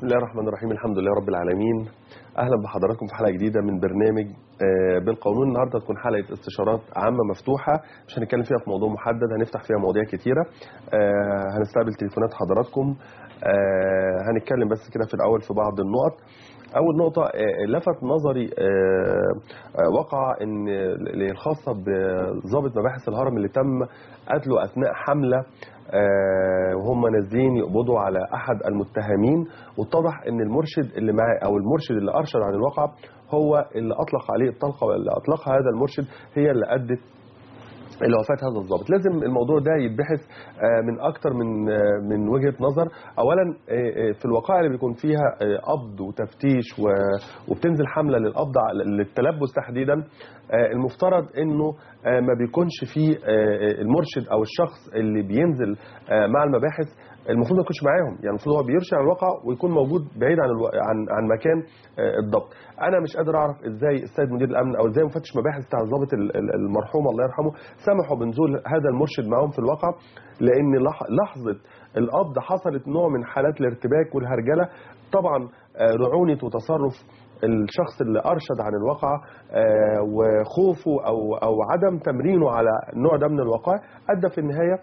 بسم الله الرحمن الرحيم الحمد لله رب العالمين اهلا بحضراتكم في حلقه جديده من برنامج آه، بالقانون النهارده تكون حلقه استشارات عامه مفتوحه مش هنتكلم فيها في موضوع محدد هنفتح فيها مواضيع كتيره آه، هنستقبل تليفونات حضراتكم آه، هنتكلم بس كده في الاول في بعض النقط اول نقطه آه، لفت نظري آه، آه، وقع ان الخاصه بضابط مباحث الهرم اللي تم قتله اثناء حمله آه، وهم نازلين يقبضوا على احد المتهمين واتضح ان المرشد اللي معاه او المرشد اللي ارشد عن الواقع هو اللي اطلق عليه الطلقه واللي اطلقها هذا المرشد هي اللي ادت الى وفاه هذا الضابط لازم الموضوع ده يتبحث آه، من اكتر من آه، من وجهه نظر اولا آه، آه، في الوقائع اللي بيكون فيها آه، قبض وتفتيش و- وبتنزل حمله للقبض على- للتلبس تحديدا آه، المفترض انه آه، ما بيكونش فيه آه، المرشد او الشخص اللي بينزل آه، مع المباحث المفروض ما يكونش معاهم يعني المفروض هو بيرشد على الواقع ويكون موجود بعيد عن الو... عن عن مكان آه، الضبط انا مش قادر اعرف ازاي السيد مدير الامن او ازاي مفتش مباحث بتاع الضابط ال- ال- المرحوم الله يرحمه سمحوا بنزول هذا المرشد معاهم في الواقع لان لح... لحظه القبض حصلت نوع من حالات الارتباك والهرجله طبعا آه، رعونه وتصرف الشخص اللي ارشد عن الواقع آه، وخوفه او او عدم تمرينه على النوع ده من الوقائع ادى في النهايه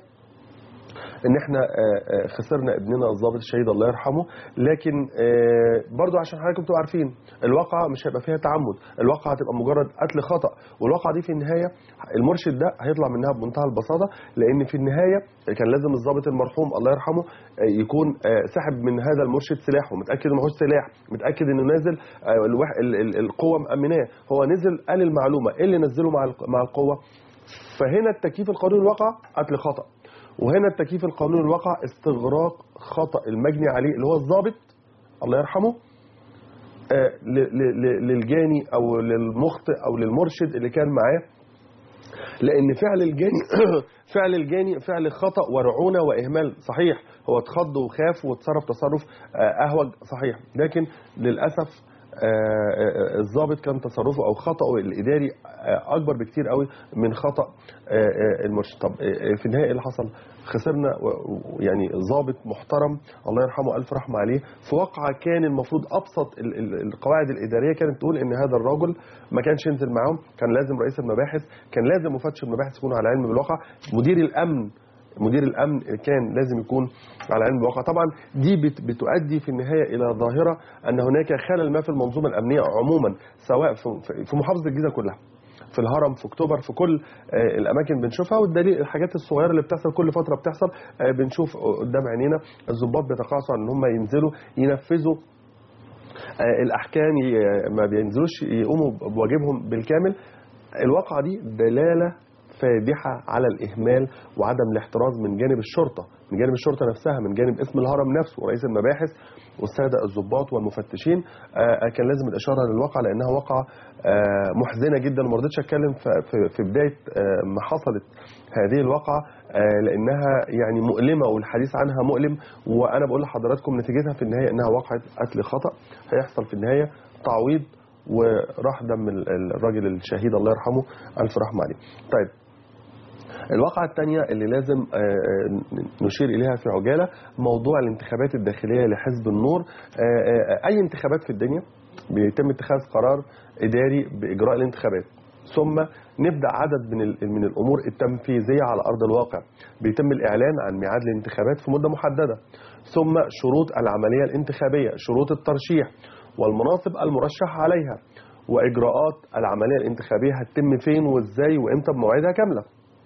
ان احنا آه، آه، خسرنا ابننا الضابط الشهيد الله يرحمه لكن آه، برضو عشان حضراتكم تبقوا عارفين الواقعه مش هيبقى فيها تعمد الواقعه هتبقى مجرد قتل خطا والواقعه دي في النهايه المرشد ده هيطلع منها بمنتهى البساطه لان في النهايه كان لازم الضابط المرحوم الله يرحمه آه، يكون آه، سحب من هذا المرشد سلاحه متاكد انه معهوش سلاح متاكد انه نازل آه، الوح- ال- ال- القوه مامناه هو نزل قال المعلومه ايه اللي نزله مع الق- مع القوه فهنا التكييف القانوني الواقع قتل خطأ وهنا التكييف القانوني الواقع استغراق خطأ المجني عليه اللي هو الضابط الله يرحمه آه، ل- ل- ل- للجاني او للمخطئ او للمرشد اللي كان معاه لان فعل الجاني فعل الجاني فعل خطا ورعونه واهمال صحيح هو اتخض وخاف وتصرف تصرف آه، اهوج صحيح لكن للاسف آه، آه، الضابط كان تصرفه او خطاه الاداري آه، اكبر بكتير قوي من خطا آه، آه، المرشد طب آه، آه، في النهايه ايه اللي حصل خسرنا و- و- يعني ضابط محترم الله يرحمه الف رحمه عليه في واقعه كان المفروض ابسط ال- ال- القواعد الاداريه كانت تقول ان هذا الرجل ما كانش ينزل معاهم كان لازم رئيس المباحث كان لازم مفتش المباحث يكون على علم بالواقع مدير الامن مدير الامن كان لازم يكون على علم بالواقع طبعا دي بت- بتؤدي في النهايه الى ظاهره ان هناك خلل ما في المنظومه الامنيه عموما سواء في- في محافظه الجيزه كلها في الهرم في اكتوبر في كل آه، الاماكن بنشوفها والدليل الحاجات الصغيره اللي بتحصل كل فتره بتحصل آه، بنشوف قدام عينينا الضباط بيتقاعسوا عن ان هم ينزلوا ينفذوا آه، الاحكام ي- ما بينزلوش يقوموا بواجبهم بالكامل الواقعه دي دلاله فادحه على الاهمال وعدم الاحتراز من جانب الشرطه من جانب الشرطه نفسها من جانب اسم الهرم نفسه ورئيس المباحث والساده الضباط والمفتشين آه، كان لازم الاشاره للواقع لانها واقعه آه، محزنه جدا وما رضيتش اتكلم في- في- في بدايه آه، ما حصلت هذه الواقعه آه، لانها يعني مؤلمه والحديث عنها مؤلم وانا بقول لحضراتكم نتيجتها في النهايه انها واقعه قتل خطا هيحصل في النهايه تعويض وراح دم ال- ال- الراجل الشهيد الله يرحمه الف رحمه عليه. طيب الواقعة الثانية اللي لازم آه، آه، نشير إليها في عجالة موضوع الانتخابات الداخلية لحزب النور آه، آه، أي انتخابات في الدنيا بيتم اتخاذ قرار إداري بإجراء الانتخابات ثم نبدا عدد من ال- من الامور التنفيذيه على ارض الواقع بيتم الاعلان عن ميعاد الانتخابات في مده محدده ثم شروط العمليه الانتخابيه شروط الترشيح والمناصب المرشح عليها واجراءات العمليه الانتخابيه هتتم فين وازاي وامتى بمواعيدها كامله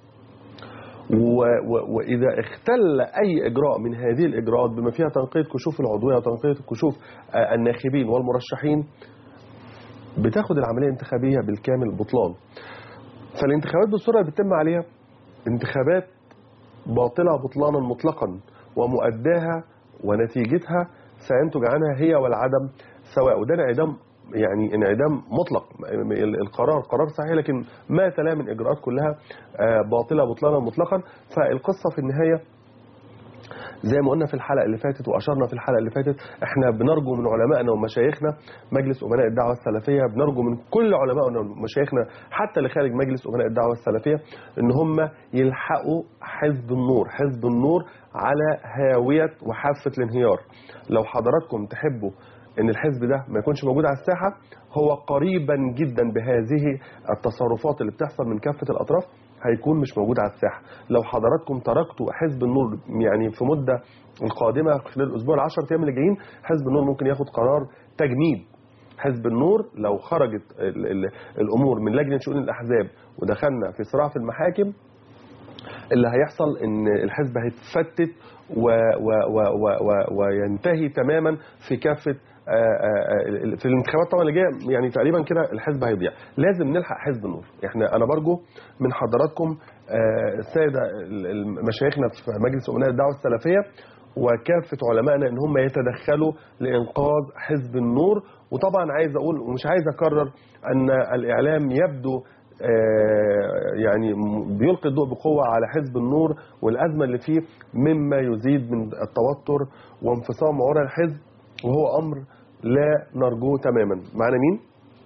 و- و- واذا اختل اي اجراء من هذه الاجراءات بما فيها تنقيه كشوف العضويه وتنقيه كشوف آه، الناخبين والمرشحين بتاخد العمليه الانتخابيه بالكامل بطلان فالانتخابات بالصوره اللي بتتم عليها انتخابات باطله بطلانا مطلقا ومؤداها ونتيجتها سينتج عنها هي والعدم سواء وده انعدام يعني انعدام مطلق القرار قرار صحيح لكن ما تلا من اجراءات كلها آه، باطله بطلانا مطلقا فالقصه في النهايه زي ما قلنا في الحلقه اللي فاتت واشرنا في الحلقه اللي فاتت احنا بنرجو من علمائنا ومشايخنا مجلس امناء الدعوه السلفيه بنرجو من كل علمائنا ومشايخنا حتى اللي خارج مجلس امناء الدعوه السلفيه ان هم يلحقوا حزب النور حزب النور على هاويه وحافه الانهيار لو حضراتكم تحبوا ان الحزب ده ما يكونش موجود على الساحه هو قريبا جدا بهذه التصرفات اللي بتحصل من كافه الاطراف هيكون مش موجود على الساحه لو حضراتكم تركتوا حزب النور يعني في مده القادمه خلال الاسبوع العشر ايام اللي جايين حزب النور ممكن ياخد قرار تجميد حزب النور لو خرجت ال ال الامور من لجنه شؤون الاحزاب ودخلنا في صراع في المحاكم اللي هيحصل ان الحزب هيتفتت و و و و و وينتهي تماما في كافه آه، آه، في الانتخابات طبعا اللي جايه يعني تقريبا كده الحزب هيضيع لازم نلحق حزب النور احنا انا برجو من حضراتكم آه، الساده مشايخنا في مجلس امناء الدعوه السلفيه وكافه علمائنا ان هم يتدخلوا لانقاذ حزب النور وطبعا عايز اقول ومش عايز اكرر ان الاعلام يبدو يعني بيلقي الضوء بقوة على حزب النور والأزمة اللي فيه مما يزيد من التوتر وانفصام عرى الحزب وهو أمر لا نرجوه تماما معنا مين؟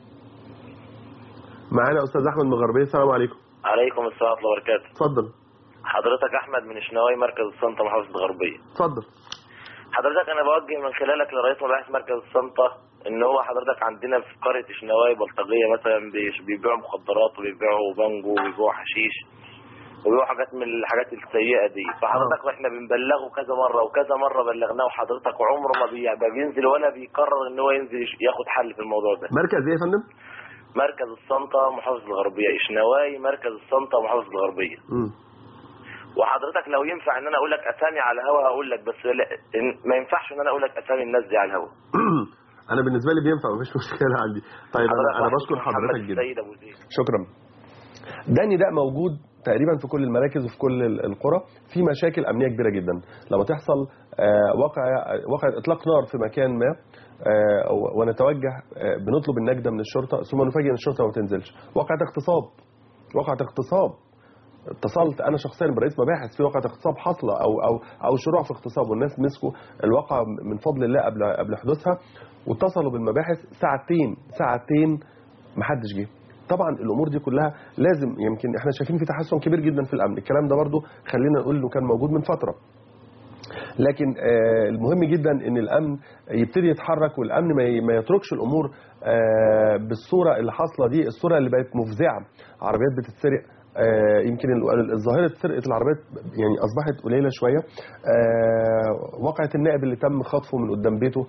معانا أستاذ أحمد من الغربية السلام عليكم عليكم السلام ورحمة الله وبركاته اتفضل حضرتك أحمد من شناوي مركز السلطة محافظة الغربية اتفضل حضرتك أنا بوجه من خلالك لرئيس مباحث مركز السلطة ان هو حضرتك عندنا في قريه شنواي بلطجيه مثلا بيبيعوا مخدرات وبيبيعوا بانجو وبيبيعوا حشيش وبيبيعوا حاجات من الحاجات السيئه دي فحضرتك واحنا بنبلغه كذا مره وكذا مره بلغناه وحضرتك عمره ما بينزل ولا بيقرر ان هو ينزل ياخد حل في الموضوع ده مركز ايه يا فندم مركز الصنطة محافظة الغربية إشنواي مركز الصنطة محافظة الغربية م. وحضرتك لو ينفع ان انا اقول لك اسامي على الهوا هقول لك بس لا ما ينفعش ان انا اقول لك اسامي الناس دي على الهوا انا بالنسبه لي بينفع مفيش مشكله عندي طيب انا انا بشكر حضرتك جدا شكرا ده نداء موجود تقريبا في كل المراكز وفي كل القرى في مشاكل امنيه كبيره جدا لما تحصل وقع وقع اطلاق نار في مكان ما ونتوجه بنطلب النجده من الشرطه ثم نفاجئ ان الشرطه ما تنزلش وقعت اغتصاب وقعت اغتصاب اتصلت انا شخصيا برئيس مباحث في وقعه اغتصاب حاصله او او او شروع في اغتصاب والناس مسكوا الواقعه من فضل الله قبل قبل حدوثها واتصلوا بالمباحث ساعتين ساعتين ما حدش جه طبعا الامور دي كلها لازم يمكن احنا شايفين في تحسن كبير جدا في الامن الكلام ده برضو خلينا نقول انه كان موجود من فتره لكن آه المهم جدا ان الامن يبتدي يتحرك والامن ما يتركش الامور آه بالصوره اللي حاصله دي الصوره اللي بقت مفزعه عربيات بتتسرق آه يمكن ظاهرة سرقة العربيات يعني أصبحت قليلة شوية آه وقعة النائب اللي تم خطفه من قدام بيته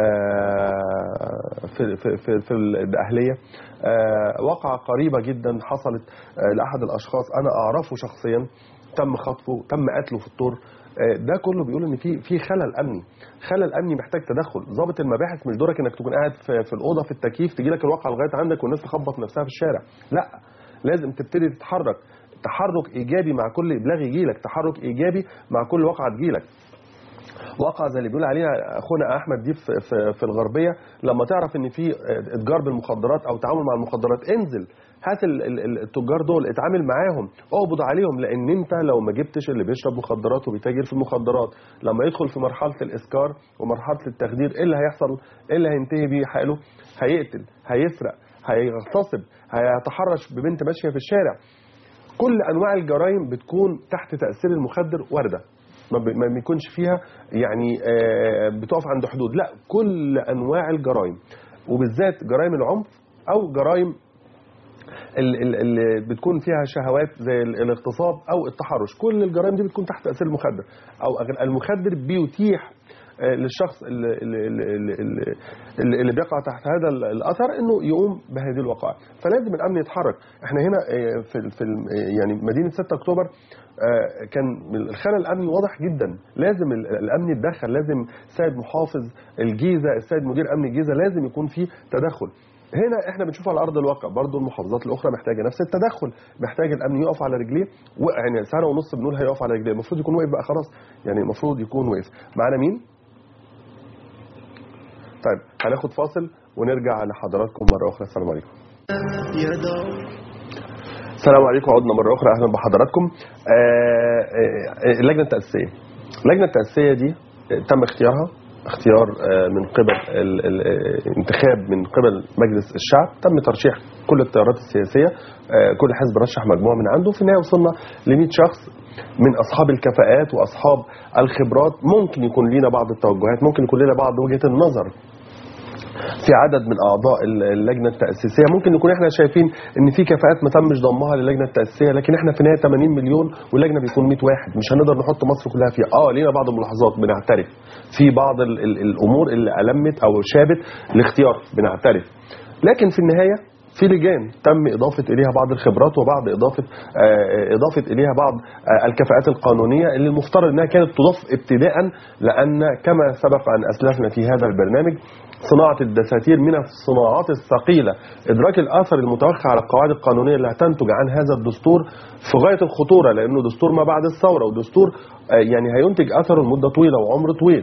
آه في, في, في, في الأهلية وقعة قريبة جدا حصلت لأحد الأشخاص أنا أعرفه شخصيا تم خطفه تم قتله في الطور ده كله بيقول ان في في خلل امني خلل امني محتاج تدخل ضابط المباحث مش دورك انك تكون قاعد في, في الاوضه في التكييف تجي لك الواقعه لغايه عندك والناس تخبط نفسها في الشارع لا لازم تبتدي تتحرك تحرك ايجابي مع كل ابلاغ يجي لك تحرك ايجابي مع كل واقعه تجي لك واقعه زي اللي بيقول عليها اخونا احمد دي في, في, في الغربيه لما تعرف ان في اتجار بالمخدرات او تعامل مع المخدرات انزل هات التجار دول اتعامل معاهم اقبض عليهم لان انت لو ما جبتش اللي بيشرب مخدرات وبيتاجر في المخدرات لما يدخل في مرحله الاسكار ومرحله التخدير ايه اللي هيحصل ايه اللي هينتهي بيه حاله هيقتل هيسرق هيغتصب هيتحرش ببنت ماشيه في الشارع كل انواع الجرائم بتكون تحت تاثير المخدر وارده ما بيكونش فيها يعني بتقف عند حدود لا كل انواع الجرائم وبالذات جرائم العنف او جرائم اللي بتكون فيها شهوات زي الاغتصاب او التحرش كل الجرائم دي بتكون تحت تاثير المخدر او المخدر بيتيح للشخص اللي, اللي, اللي, اللي بيقع تحت هذا الاثر انه يقوم بهذه الوقائع فلازم الامن يتحرك احنا هنا في في يعني مدينه 6 اكتوبر كان الخلل الامني واضح جدا لازم الامن يتدخل لازم سيد محافظ الجيزه السيد مدير امن الجيزه لازم يكون في تدخل هنا احنا بنشوف على ارض الواقع برضه المحافظات الاخرى محتاجه نفس التدخل محتاج الامن يقف على رجليه يعني سنه ونص بنقول هيقف على رجليه المفروض يكون واقف بقى خلاص يعني المفروض يكون واقف معانا مين طيب هناخد فاصل ونرجع لحضراتكم مره اخرى السلام عليكم السلام عليكم عدنا مره اخرى اهلا بحضراتكم آه، آه، اللجنه التاسيسيه اللجنه التاسيسيه دي تم اختيارها اختيار آه، من قبل ال- ال- آه، انتخاب من قبل مجلس الشعب تم ترشيح كل التيارات السياسيه آه، كل حزب رشح مجموعه من عنده في النهايه وصلنا ل 100 شخص من اصحاب الكفاءات واصحاب الخبرات ممكن يكون لنا بعض التوجهات ممكن يكون لنا بعض وجهه النظر في عدد من اعضاء اللجنه التاسيسيه ممكن نكون احنا شايفين ان في كفاءات ما تمش ضمها للجنه التاسيسيه لكن احنا في النهايه 80 مليون واللجنه بيكون 100 واحد مش هنقدر نحط مصر كلها فيها اه لينا بعض الملاحظات بنعترف في بعض ال ال الامور اللي المت او شابت الاختيار بنعترف لكن في النهايه في لجان تم اضافه اليها بعض الخبرات وبعض اضافه آه، اضافه اليها بعض آه، الكفاءات القانونيه اللي المفترض انها كانت تضاف ابتداء لان كما سبق ان اسلفنا في هذا البرنامج صناعه الدساتير من الصناعات الثقيله ادراك الاثر المتوخى على القواعد القانونيه اللي هتنتج عن هذا الدستور في غايه الخطوره لانه دستور ما بعد الثوره ودستور آه، يعني هينتج اثره لمده طويله وعمر طويل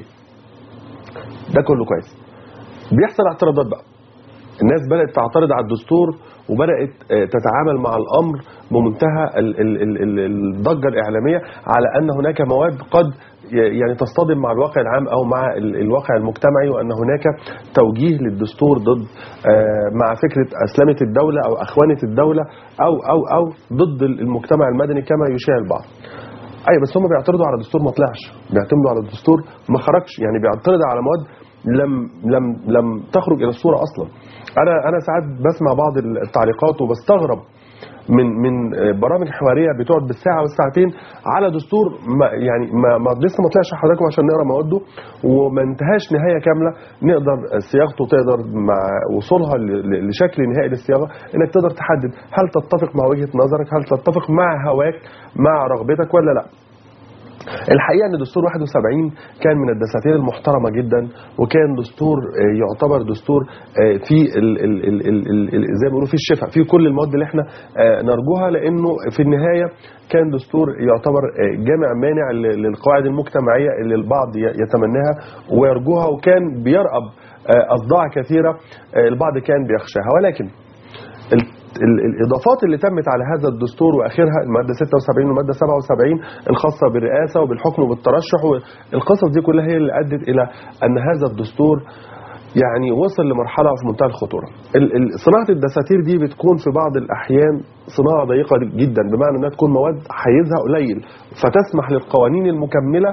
ده كله كويس بيحصل اعتراضات بقى الناس بدأت تعترض على الدستور وبدأت آه، تتعامل مع الأمر بمنتهى ال- ال- ال- ال- الضجة الإعلامية على أن هناك مواد قد ي- يعني تصطدم مع الواقع العام أو مع ال- الواقع المجتمعي وأن هناك توجيه للدستور ضد آه، مع فكرة أسلمة الدولة أو أخوانة الدولة أو أو أو ضد المجتمع المدني كما يشاع البعض ايوه بس هم بيعترضوا على الدستور ما طلعش بيعتمدوا على الدستور ما خرجش يعني بيعترضوا على مواد لم لم لم تخرج الى الصوره اصلا انا انا ساعات بسمع بعض التعليقات وبستغرب من من برامج حواريه بتقعد بالساعه والساعتين على دستور ما يعني ما, ما لسه ما طلعش حضراتكم عشان نقرا مواده وما انتهاش نهايه كامله نقدر صياغته تقدر مع وصولها ل- ل- لشكل نهائي للصياغه انك تقدر تحدد هل تتفق مع وجهه نظرك هل تتفق مع هواك مع رغبتك ولا لا الحقيقه ان دستور 71 كان من الدساتير المحترمه جدا وكان دستور آه، يعتبر دستور آه، في ال ال ال ال ال ال زي ما بيقولوا في الشفاء في كل المواد اللي احنا آه، نرجوها لانه في النهايه كان دستور يعتبر آه، جامع مانع ل- للقواعد المجتمعيه اللي البعض ي- يتمناها ويرجوها وكان بيرقب آه، اصداع كثيره آه، البعض كان بيخشاها ولكن ال- ال- الاضافات اللي تمت على هذا الدستور واخرها الماده 76 والماده 77 الخاصه بالرئاسه وبالحكم وبالترشح والقصص دي كلها هي اللي ادت الى ان هذا الدستور يعني وصل لمرحله في منتهى الخطوره. ال- ال- صناعه الدساتير دي بتكون في بعض الاحيان صناعه ضيقه جدا بمعنى انها تكون مواد حيزها قليل فتسمح للقوانين المكمله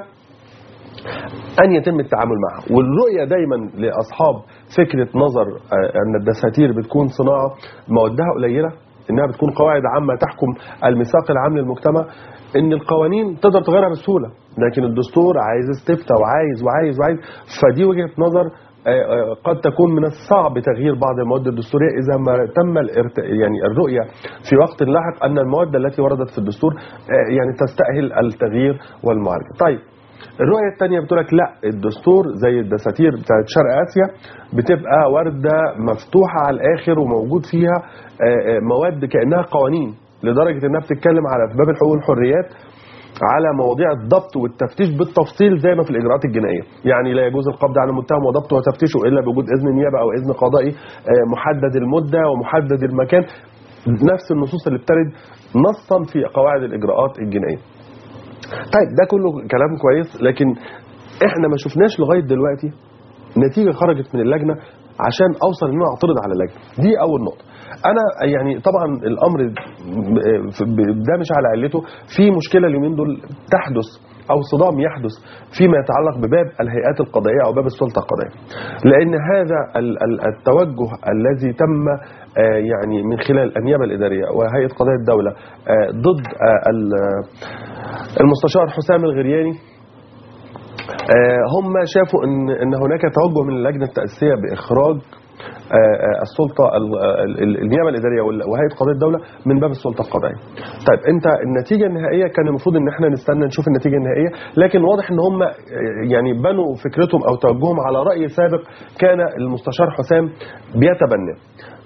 ان يتم التعامل معها والرؤيه دايما لاصحاب فكره نظر آه، ان الدساتير بتكون صناعه موادها قليله انها بتكون قواعد عامه تحكم الميثاق العام للمجتمع ان القوانين تقدر تغيرها بسهوله لكن الدستور عايز استفتاء وعايز وعايز وعايز فدي وجهه نظر آه، آه، قد تكون من الصعب تغيير بعض المواد الدستوريه اذا ما تم الارت... يعني الرؤيه في وقت لاحق ان المواد التي وردت في الدستور آه، يعني تستاهل التغيير والمعالجه. طيب الرؤية الثانية بتقول لك لا الدستور زي الدساتير بتاعت شرق آسيا بتبقى وردة مفتوحة على الآخر وموجود فيها آه، آه، مواد كأنها قوانين لدرجة إنها بتتكلم على في باب الحقوق والحريات على مواضيع الضبط والتفتيش بالتفصيل زي ما في الاجراءات الجنائيه، يعني لا يجوز القبض على المتهم وضبطه وتفتيشه الا بوجود اذن نيابه او اذن قضائي آه، محدد المده ومحدد المكان نفس النصوص اللي بترد نصا في قواعد الاجراءات الجنائيه. طيب ده كله كلام كويس لكن احنا ما شفناش لغايه دلوقتي نتيجه خرجت من اللجنه عشان اوصل ان انا اعترض على اللجنه دي اول نقطه انا يعني طبعا الامر ده مش على علته في مشكله اليومين دول تحدث او صدام يحدث فيما يتعلق بباب الهيئات القضائيه او باب السلطه القضائيه لان هذا ال- ال- التوجه الذي تم آه، يعني من خلال النيابه الاداريه وهيئه قضايا الدوله آه، ضد آه، ال- المستشار حسام الغرياني آه، هم شافوا ان ان هناك توجه من اللجنه التاسيسيه باخراج آه، آه، السلطه ال- ال- ال- النيابه الاداريه وال- وهيئه قضايا الدوله من باب السلطه القضائيه. طيب انت النتيجه النهائيه كان المفروض ان احنا نستنى نشوف النتيجه النهائيه لكن واضح ان هم آه، يعني بنوا فكرتهم او توجههم على راي سابق كان المستشار حسام بيتبناه.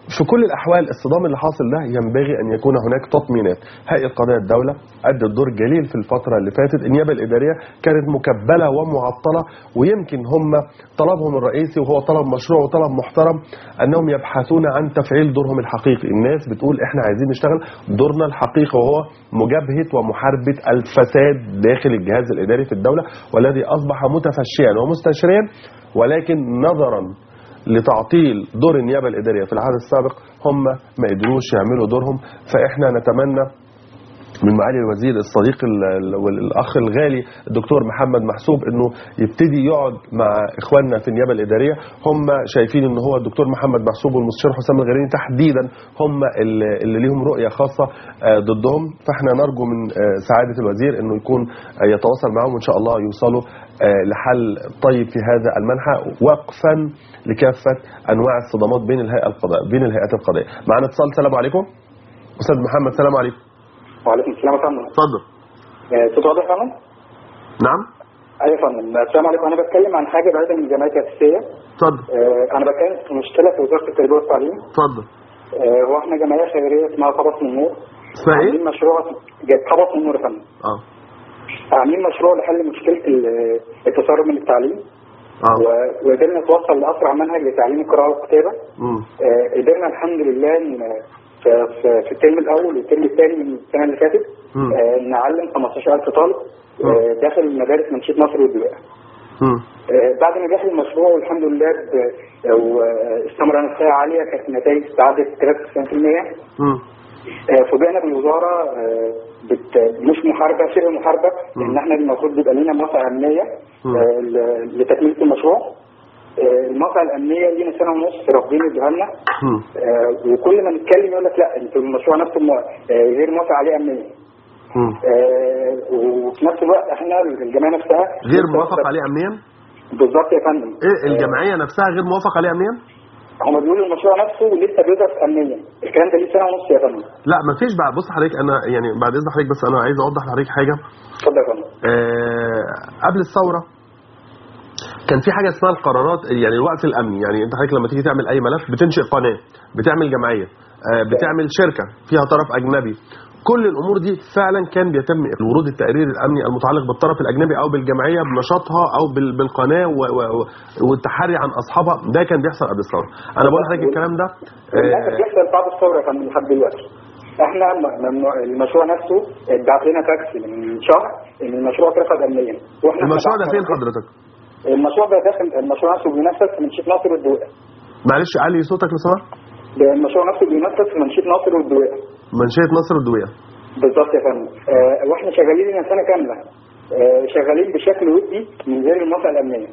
في كل الاحوال الصدام اللي حاصل ده ينبغي ان يكون هناك تطمينات هيئه قضايا الدوله ادت دور جليل في الفتره اللي فاتت النيابه الاداريه كانت مكبله ومعطله ويمكن هم طلبهم الرئيسي وهو طلب مشروع وطلب محترم انهم يبحثون عن تفعيل دورهم الحقيقي الناس بتقول احنا عايزين نشتغل دورنا الحقيقي وهو مجابهه ومحاربه الفساد داخل الجهاز الاداري في الدوله والذي اصبح متفشيا ومستشريا ولكن نظرا لتعطيل دور النيابه الاداريه في العهد السابق هم ما قدروش يعملوا دورهم فاحنا نتمنى من معالي الوزير الصديق ال- ال- والاخ الغالي الدكتور محمد محسوب انه يبتدي يقعد مع اخواننا في النيابه الاداريه هم شايفين ان هو الدكتور محمد محسوب والمستشار حسام الغريني تحديدا هم اللي اللي ليهم رؤيه خاصه آه، ضدهم فاحنا نرجو من آه، سعاده الوزير انه يكون آه، يتواصل معهم وان شاء الله يوصلوا آه، لحل طيب في هذا المنحى وقفا لكافه انواع الصدامات بين الهيئه القضاء بين الهيئات القضائيه معنا اتصال السلام عليكم استاذ محمد السلام عليكم وعليكم السلام يا فندم اتفضل آه، صوت واضح يا فندم؟ نعم ايوه يا فندم السلام عليكم انا بتكلم عن حاجه بعيده من الجمعيه الاساسيه اتفضل آه، انا بتكلم في مشكله في وزاره التربيه والتعليم اتفضل آه، هو احنا جمعيه خيريه اسمها قبس من النور اسمها ايه؟ عاملين مشروع جا- قبس من النور يا فندم اه عاملين مشروع لحل مشكله ال- التسرب من التعليم اه و- وقدرنا نتوصل لاسرع منهج لتعليم القراءه والكتابه مم. آه، قدرنا الحمد لله ان في- في- في الترم الاول والترم الثاني من السنه اللي فاتت مم. آه، نعلم 15000 طالب آه، داخل مدارس منشيه مصر والدواء مم. آه، بعد نجاح المشروع والحمد لله ب- واستمر نفسها عاليه كانت النتائج استعادت 93% مم. آه، فوجئنا بالوزاره آه، بت- مش محاربه شبه محاربه مم. ان احنا المفروض بيبقى لينا موافقه امنيه مم. آه، ل- لتكمله المشروع آه، الموافقه الامنيه لينا سنه ونص رافضين يدوها لنا مم. آه، وكل ما نتكلم يقول لك لا انتوا المشروع نفسه مو- آه، غير موافق عليه امنيا مم. آه، وفي نفس الوقت احنا الجمعيه نفسها غير موافق عليه امنيا بالظبط يا فندم ايه الجمعيه نفسها غير موافق عليه امنيا هم بيقولوا المشروع نفسه لسه بيدرس امنيا الكلام ده ليه سنه ونص يا فندم لا مفيش بعد بص حضرتك انا يعني بعد اذن حضرتك بس انا عايز اوضح لحضرتك حاجه اتفضل يا فندم آه قبل الثوره كان في حاجه اسمها القرارات يعني الوقف الامني يعني انت حضرتك لما تيجي تعمل اي ملف بتنشئ قناه بتعمل جمعيه آه بتعمل شركه فيها طرف اجنبي كل الامور دي فعلا كان بيتم ورود التقرير الامني المتعلق بالطرف الاجنبي او بالجمعيه بنشاطها او بال- بالقناه و- و- والتحري عن اصحابها ده كان بيحصل قبل الثوره انا بقول لحضرتك الكلام ده للاسف آه بيحصل بعد الثوره يا فندم لحد دلوقتي احنا م- ممنوع المشروع نفسه اتبعت لنا فاكس من شهر ان المشروع اترفض امنيا واحنا المشروع ده فتحنا- فين حضرتك المشروع ده داخل المشروع نفسه بينفذ في منشيه ناصر والدوقه معلش علي صوتك لو سمحت المشروع نفسه بينفذ في منشيه ناصر والدوقه منشيه نصر الدويه بالظبط يا فندم آه واحنا شغالين لنا سنه كامله آه شغالين بشكل ودي من غير الموافقه الامنيه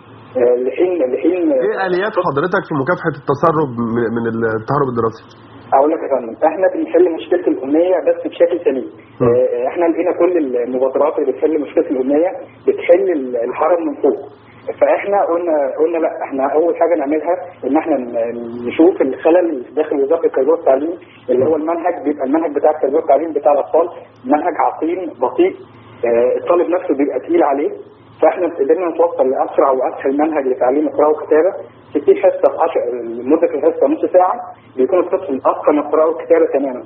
آه لحين لحين ايه اليات حضرتك في مكافحه التسرب من- من التهرب الدراسي اقول لك يا فندم احنا بنحل مشكله الاميه بس بشكل سليم م. آه، احنا لقينا كل المبادرات اللي بتحل مشكله الاميه بتحل ال- الهرم من فوق فاحنا قلنا قلنا لا احنا اول حاجه نعملها ان احنا ن- نشوف الخلل اللي داخل وزاره التربيه والتعليم اللي هو المنهج بيبقى المنهج بتاع التربيه والتعليم بتاع الاطفال منهج عقيم بطيء آه، الطالب نفسه بيبقى تقيل عليه فاحنا قدرنا نتوصل لاسرع واسهل منهج لتعليم القراءه والكتابه 60 حصه في 10 مده الحصه نص ساعه بيكون الطفل اتقن القراءه والكتابه تماما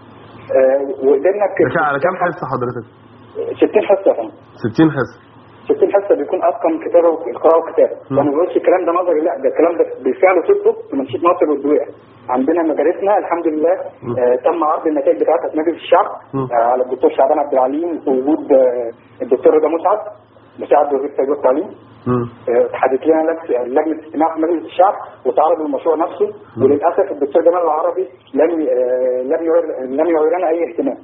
آه، وقدرنا ك- ده كان على كام حصه حضرتك 60 حصه يا فندم 60 حصه 60 حصه بيكون اتقن كتابه القراءه والكتابه مم. فما بقولش الكلام ده نظري لا ده الكلام ده بالفعل تطبق في منشيه مصر والدوية عندنا مدارسنا الحمد لله مم. آه تم عرض النتائج بتاعتها في مجلس الشعب مم. آه على الدكتور شعبان عبد العليم في وجود آه الدكتور رضا مسعد مساعد وزير التربيه والتعليم مم. آه، اتحدث لنا لج- لجنه استماع في مجلس الشعب وتعرض المشروع نفسه مم. وللاسف الدكتور جمال العربي لم آه، لم يعر لم يعر لنا اي اهتمام.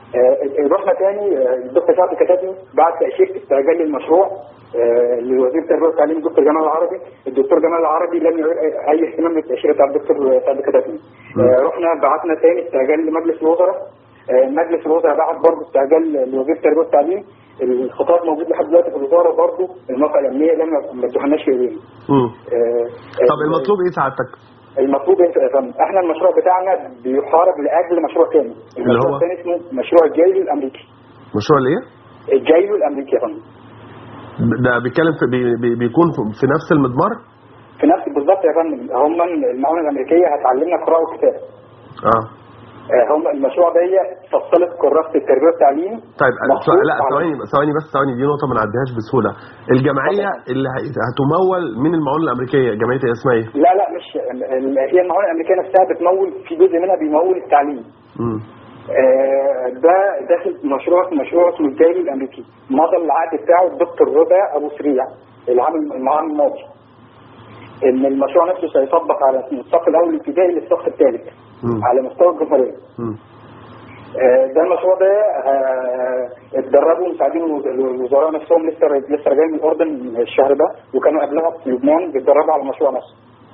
آه، رحنا تاني آه، الدكتور سعد كتاتني بعد تاشيره استعجال للمشروع آه، لوزير التربيه والتعليم الدكتور جمال العربي الدكتور جمال العربي لم يعر أي- اي اهتمام بالتاشيره بتاع الدكتور سعد كتاتني. مم. آه، رحنا بعتنا تاني استعجال لمجلس الوزراء آه، مجلس الوزراء بعت برضه استعجال لوزير التربيه والتعليم الخطاب موجود لحد دلوقتي في الوزاره برضه الموافقه الامنيه لم ما ادوهالناش في ايدينا مم. آه، طب المطلوب ايه سعادتك؟ المطلوب انت يا فندم احنا المشروع بتاعنا بيحارب لاجل مشروع تاني اللي المشروع هو؟ الثاني اسمه مشروع الجايلو الامريكي مشروع الايه؟ الجايلو الامريكي يا فندم ده بيتكلم في بي بي بيكون في- في نفس المضمار؟ في نفس بالظبط يا فندم هم المعونه الامريكيه هتعلمنا قراءه وكتابه اه آه، هم المشروع ده فصلت كراسه التربيه والتعليم طيب مخصوص سؤال- لا على- ثواني ثواني بس ثواني دي نقطه ما نعديهاش بسهوله الجمعيه اللي هت- هتمول من المعونه الامريكيه جمعيه إيه اسمها ايه؟ لا لا مش ال- هي المعونه الامريكيه نفسها بتمول في جزء منها بيمول التعليم مم. آه، ده داخل مشروع مشروع اسمه الجاي الامريكي مضى العقد بتاعه الدكتور رضا ابو سريع العام العام الماضي ان المشروع نفسه سيطبق على من الصف الاول الابتدائي للصف الثالث مم. على مستوى الجمهوريه مم. آه، ده المشروع ده آه، اتدربوا مساعدين الوز- الوزراء نفسهم لسه لسه راجعين من الاردن الشهر ده وكانوا قبلها في لبنان بيتدربوا على المشروع نفسه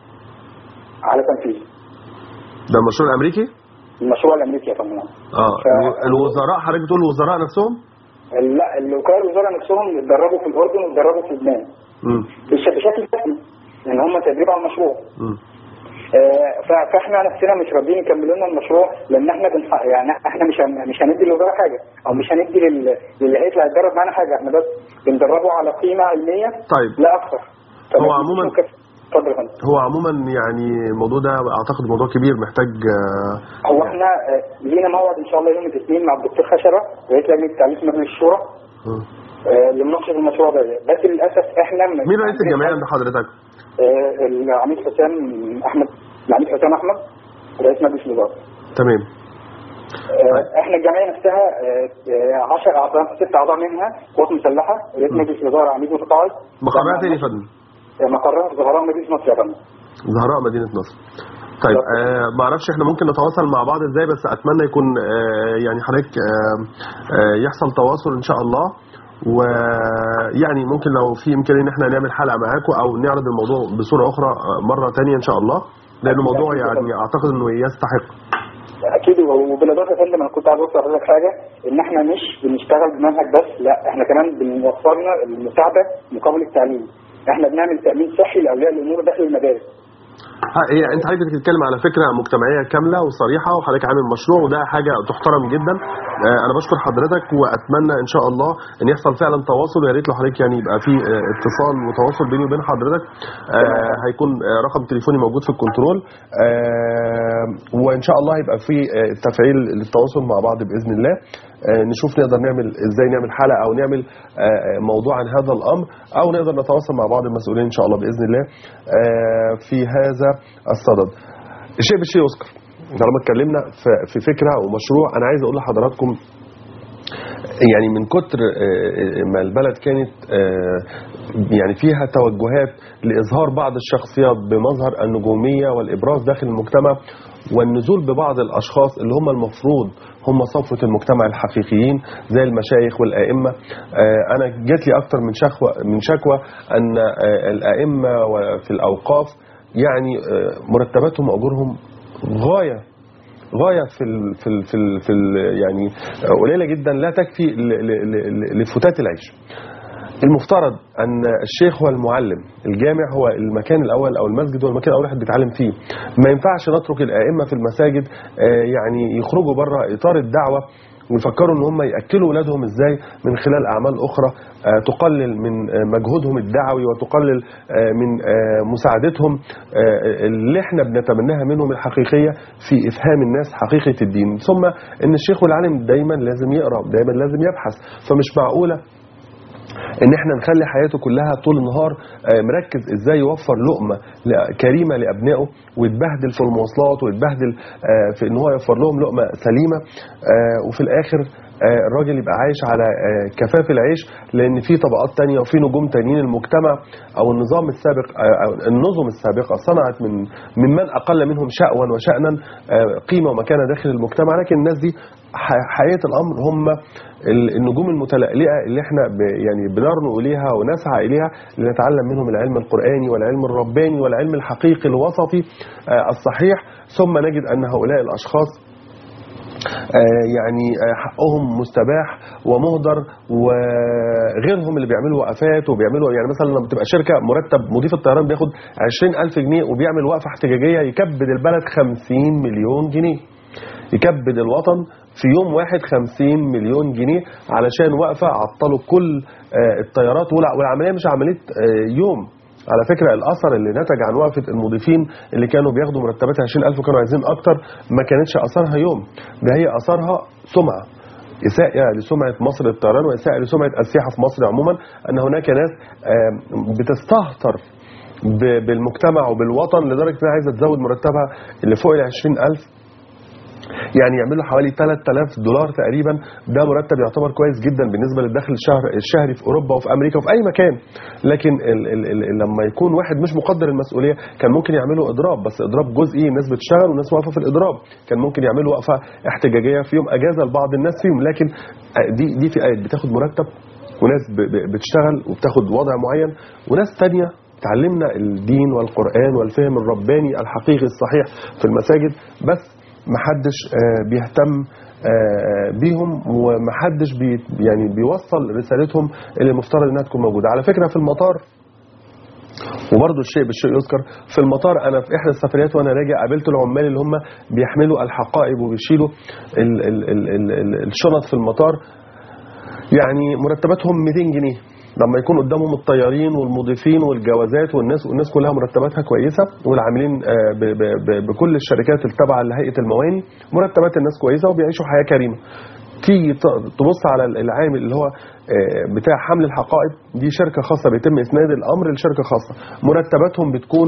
على تنفيذه ده المشروع الامريكي؟ المشروع الامريكي يا فندم اه ف- الو- الوزراء حضرتك بتقول الوزراء نفسهم؟ لا الوكلاء الوزراء نفسهم اتدربوا في الاردن واتدربوا في لبنان مم. بش- بشكل رسمي لان هم تدريب على المشروع مم. آه، ف- فاحنا نفسنا مش راضيين يكملوا لنا المشروع لان احنا بنح... يعني احنا مش هن... مش هندي للوزراء حاجه او مش هندي لل... للي هيطلع يتدرب معانا حاجه احنا بس بندربه على قيمه علميه طيب لا اكثر هو عموماً- اتفضل يا فندم هو عموما يعني الموضوع ده اعتقد موضوع كبير محتاج آه، هو احنا آه، لينا موعد ان شاء الله يوم الاثنين مع الدكتور خشبه رئيس لجنه التعليم في مجلس الشورى مم. آه، لمناقشه المشروع ده بس للاسف احنا مين رئيس الجمعيه عند حضرتك؟ آه، العميد حسام احمد العميد حسام احمد رئيس مجلس الوزراء تمام آه، احنا الجمعيه نفسها 10 اعضاء ست اعضاء منها قوات مسلحه رئيس مجلس الوزراء عميد متقاعد مقرها فين يا فندم؟ آه، مقرها في زهراء مدينه مصر يا فندم زهراء مدينه نصر طيب آه ما اعرفش احنا ممكن نتواصل مع بعض ازاي بس اتمنى يكون آه يعني حضرتك آه آه يحصل تواصل ان شاء الله ويعني ممكن لو في امكانيه ان احنا نعمل حلقه معاكم او نعرض الموضوع بصوره اخرى آه، مره تانية ان شاء الله لانه موضوع يعني اعتقد انه يستحق اكيد وبالاضافه يا فندم انا كنت عايز اوصل لحضرتك حاجه ان احنا مش بنشتغل بمنهج بس لا احنا كمان بنوفرنا المساعده مقابل التعليم احنا بنعمل تامين صحي لاولياء الامور داخل المدارس ها- هي انت حضرتك بتتكلم على فكره مجتمعيه كامله وصريحه وحضرتك عامل مشروع وده حاجه تحترم جدا آه، انا بشكر حضرتك واتمنى ان شاء الله ان يحصل فعلا تواصل ويا ريت لو حضرتك يعني يبقى في آه، اتصال وتواصل بيني وبين حضرتك آه، هيكون آه، رقم تليفوني موجود في الكنترول آه، وان شاء الله هيبقى في آه، تفعيل للتواصل مع بعض باذن الله آه، نشوف نقدر نعمل ازاي نعمل حلقه او نعمل آه، آه، موضوع عن هذا الامر او نقدر نتواصل مع بعض المسؤولين ان شاء الله باذن الله آه، في هذا الصدد الشيء بالشيء يذكر طالما اتكلمنا في- في فكره ومشروع انا عايز اقول لحضراتكم يعني من كتر آه، ما البلد كانت آه، يعني فيها توجهات لإظهار بعض الشخصيات بمظهر النجومية والإبراز داخل المجتمع والنزول ببعض الأشخاص اللي هم المفروض هم صفوة المجتمع الحقيقيين زي المشايخ والأئمة آه، أنا جات لي أكتر من شكوى من شكوى أن آه، الأئمة في الأوقاف يعني آه، مرتباتهم وأجورهم غاية غايه في ال في ال في, ال في ال يعني قليله جدا لا تكفي ل- ل- ل- لفتات العيش. المفترض ان الشيخ هو المعلم، الجامع هو المكان الاول او المسجد هو المكان الاول الواحد بيتعلم فيه. ما ينفعش نترك الائمه في المساجد آه، يعني يخرجوا بره اطار الدعوه ويفكروا ان هم ياكلوا اولادهم ازاي من خلال اعمال اخرى آه، تقلل من آه، مجهودهم الدعوي وتقلل آه، من آه، مساعدتهم آه، اللي احنا بنتمناها منهم الحقيقيه في افهام الناس حقيقه الدين ثم ان الشيخ والعالم دايما لازم يقرا دايما لازم يبحث فمش معقوله ان احنا نخلي حياته كلها طول النهار آه، مركز ازاي يوفر لقمه ل- كريمه لابنائه ويتبهدل في المواصلات ويتبهدل آه، في ان هو يوفر لهم لقمه سليمه آه، وفي الاخر آه، الراجل يبقى عايش على آه، كفاف العيش لان في طبقات تانية وفي نجوم تانيين المجتمع او النظام السابق آه، او النظم السابقه صنعت من ممن اقل منهم شأوا وشأنا آه، قيمه ومكانه داخل المجتمع لكن الناس دي ح- حقيقه الامر هم ال- النجوم المتلألئة اللي احنا ب يعني بنرنو إليها ونسعى إليها لنتعلم منهم العلم القرآني والعلم الرباني والعلم الحقيقي الوسطي آه، الصحيح ثم نجد أن هؤلاء الأشخاص آه، يعني آه، حقهم مستباح ومهدر وغيرهم اللي بيعملوا وقفات وبيعملوا يعني مثلا لما بتبقى شركة مرتب مضيف الطيران بياخد 20000 جنيه وبيعمل وقفة احتجاجية يكبد البلد 50 مليون جنيه يكبد الوطن في يوم واحد 50 مليون جنيه علشان وقفة عطلوا كل آه، الطيارات والع- والعملية مش عملية آه، يوم على فكره الاثر اللي نتج عن وقفه المضيفين اللي كانوا بياخدوا مرتبات 20000 وكانوا عايزين اكتر ما كانتش اثرها يوم ده هي اثرها سمعه إساءة لسمعة مصر للطيران وإساءة لسمعة السياحة في مصر عموما أن هناك ناس آم، بتستهتر ب- بالمجتمع وبالوطن لدرجة أنها عايزة تزود مرتبها اللي فوق ال 20000 يعني يعمل له حوالي 3000 دولار تقريبا ده مرتب يعتبر كويس جدا بالنسبه للدخل الشهر الشهري في اوروبا وفي امريكا وفي اي مكان لكن ال ال ال لما يكون واحد مش مقدر المسؤوليه كان ممكن يعملوا اضراب بس اضراب جزئي الناس بتشتغل والناس واقفه في الاضراب كان ممكن يعملوا وقفه احتجاجيه في يوم اجازه لبعض الناس فيهم لكن دي دي فئات بتاخد مرتب وناس ب- ب- بتشتغل وبتاخد وضع معين وناس تانية تعلمنا الدين والقرآن والفهم الرباني الحقيقي الصحيح في المساجد بس محدش آه، بيهتم آه، بيهم ومحدش بي يعني بيوصل رسالتهم اللي المفترض انها تكون موجوده على فكره في المطار وبرضه الشيء بالشيء يذكر في المطار انا في احدى السفريات وانا راجع قابلت العمال اللي هم بيحملوا الحقائب وبيشيلوا ال ال ال ال ال الشنط في المطار يعني مرتباتهم 200 جنيه لما يكون قدامهم الطيارين والمضيفين والجوازات والناس والناس كلها مرتباتها كويسه والعاملين آه، ب- ب- ب- بكل الشركات التابعه لهيئه المواني مرتبات الناس كويسه وبيعيشوا حياه كريمه تيجي ت- تبص على العامل اللي هو آه، بتاع حمل الحقائب دي شركه خاصه بيتم اسناد الامر لشركه خاصه مرتباتهم بتكون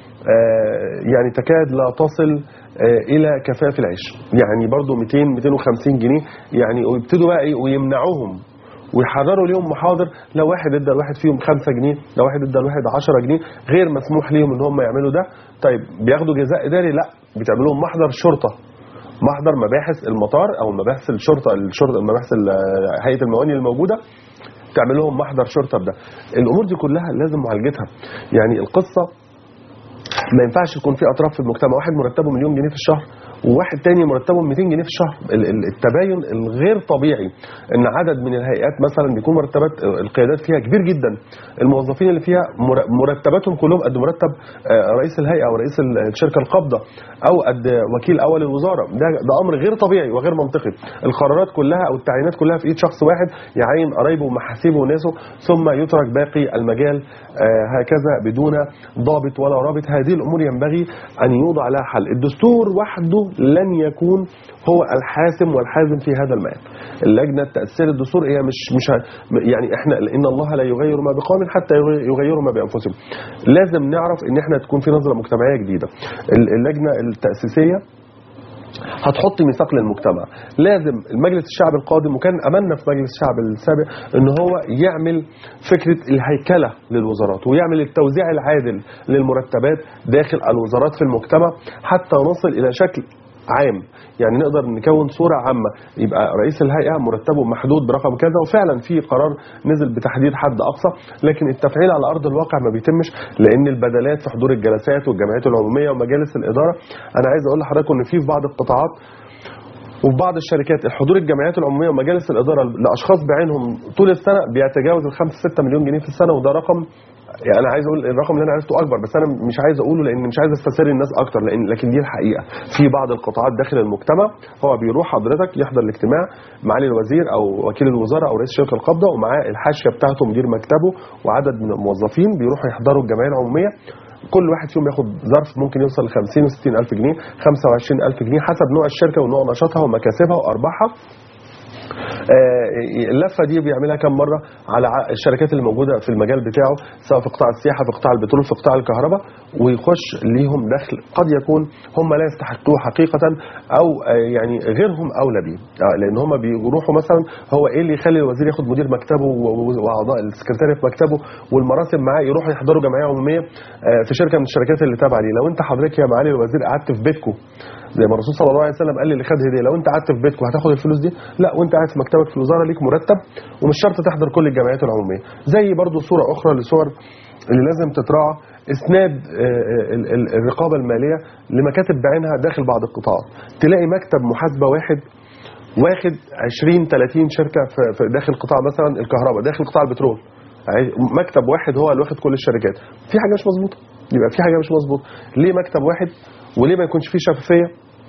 آه، يعني تكاد لا تصل آه، الى كفاف العيش يعني برضو 200 250 جنيه يعني ويبتدوا بقى إيه، ويمنعوهم ويحرروا ليهم محاضر لو واحد ادى لواحد فيهم 5 جنيه لو واحد ادى لواحد 10 جنيه غير مسموح ليهم ان هم يعملوا ده طيب بياخدوا جزاء اداري لا بتعمل لهم محضر شرطه محضر مباحث المطار او مباحث الشرطه الشرطه مباحث ال- هيئه المواني الموجوده تعمل لهم محضر شرطه بده الامور دي كلها لازم معالجتها يعني القصه ما ينفعش يكون في اطراف في المجتمع واحد مرتبه مليون جنيه في الشهر وواحد تاني مرتبه 200 جنيه في الشهر ال- ال- التباين الغير طبيعي ان عدد من الهيئات مثلا بيكون مرتبات القيادات فيها كبير جدا الموظفين اللي فيها مر- مرتباتهم كلهم قد مرتب آه، رئيس الهيئه او رئيس ال- الشركه القابضه او قد وكيل اول الوزاره ده ده امر غير طبيعي وغير منطقي القرارات كلها او التعيينات كلها في ايد شخص واحد يعين قرايبه ومحاسيبه وناسه ثم يترك باقي المجال آه، هكذا بدون ضابط ولا رابط هذه الامور ينبغي ان يوضع لها حل الدستور وحده لن يكون هو الحاسم والحازم في هذا المجال اللجنه تاثير الدستور هي مش مش ه- يعني احنا ان الله لا يغير ما بقوم حتى يغي- يغيروا ما بانفسهم لازم نعرف ان احنا تكون في نظره مجتمعيه جديده ال- اللجنه التاسيسيه هتحط ميثاق للمجتمع لازم المجلس الشعب القادم وكان املنا في مجلس الشعب السابق ان هو يعمل فكره الهيكله للوزارات ويعمل التوزيع العادل للمرتبات داخل الوزارات في المجتمع حتى نصل الى شكل عام يعني نقدر نكون صورة عامة يبقى رئيس الهيئة مرتبه محدود برقم كذا وفعلا في قرار نزل بتحديد حد أقصى لكن التفعيل على أرض الواقع ما بيتمش لأن البدلات في حضور الجلسات والجمعيات العمومية ومجالس الإدارة أنا عايز أقول لحضراتكم إن في في بعض القطاعات وفي بعض الشركات الحضور الجمعيات العموميه ومجالس الاداره لاشخاص بعينهم طول السنه بيتجاوز ال 5 6 مليون جنيه في السنه وده رقم يعني انا عايز اقول الرقم اللي انا عرفته اكبر بس انا مش عايز اقوله لان مش عايز استثير الناس اكتر لان لكن دي الحقيقه في بعض القطاعات داخل المجتمع هو بيروح حضرتك يحضر الاجتماع معالي الوزير او وكيل الوزاره او رئيس شركه القبضه ومعاه الحاشيه بتاعته مدير مكتبه وعدد من الموظفين بيروحوا يحضروا الجمعيه العموميه كل واحد فيهم ياخد ظرف ممكن يوصل ل 50 و 60 الف جنيه 25 الف جنيه حسب نوع الشركه ونوع نشاطها ومكاسبها وارباحها آه، اللفه دي بيعملها كم مره على ع- الشركات اللي موجوده في المجال بتاعه سواء في قطاع السياحه في قطاع البترول في قطاع الكهرباء ويخش ليهم دخل قد يكون هم لا يستحقوه حقيقه او آه، يعني غيرهم اولى بيه آه، لان هم بيروحوا مثلا هو ايه اللي يخلي الوزير ياخد مدير مكتبه و- و- واعضاء السكرتاريه في مكتبه والمراسم معاه يروحوا يحضروا جمعيه عموميه آه، في شركه من الشركات اللي تابعه ليه لو انت حضرتك يا معالي الوزير قعدت في بيتكم زي ما الرسول صلى الله عليه وسلم قال لي اللي خد هديه لو انت قعدت في بيتكم هتاخد الفلوس دي لا وانت قاعد في مكتبك في الوزاره ليك مرتب ومش شرط تحضر كل الجمعيات العموميه زي برضو صوره اخرى لصور اللي لازم تتراعى اسناد آه، آه، ال- ال- الرقابه الماليه لمكاتب بعينها داخل بعض القطاعات تلاقي مكتب محاسبه واحد واخد 20 30 شركه في في داخل قطاع مثلا الكهرباء داخل قطاع البترول عاي- مكتب واحد هو اللي واخد كل الشركات في حاجه مش مظبوطه يبقى في حاجه مش مظبوطه ليه مكتب واحد وليه ما يكونش فيه شفافيه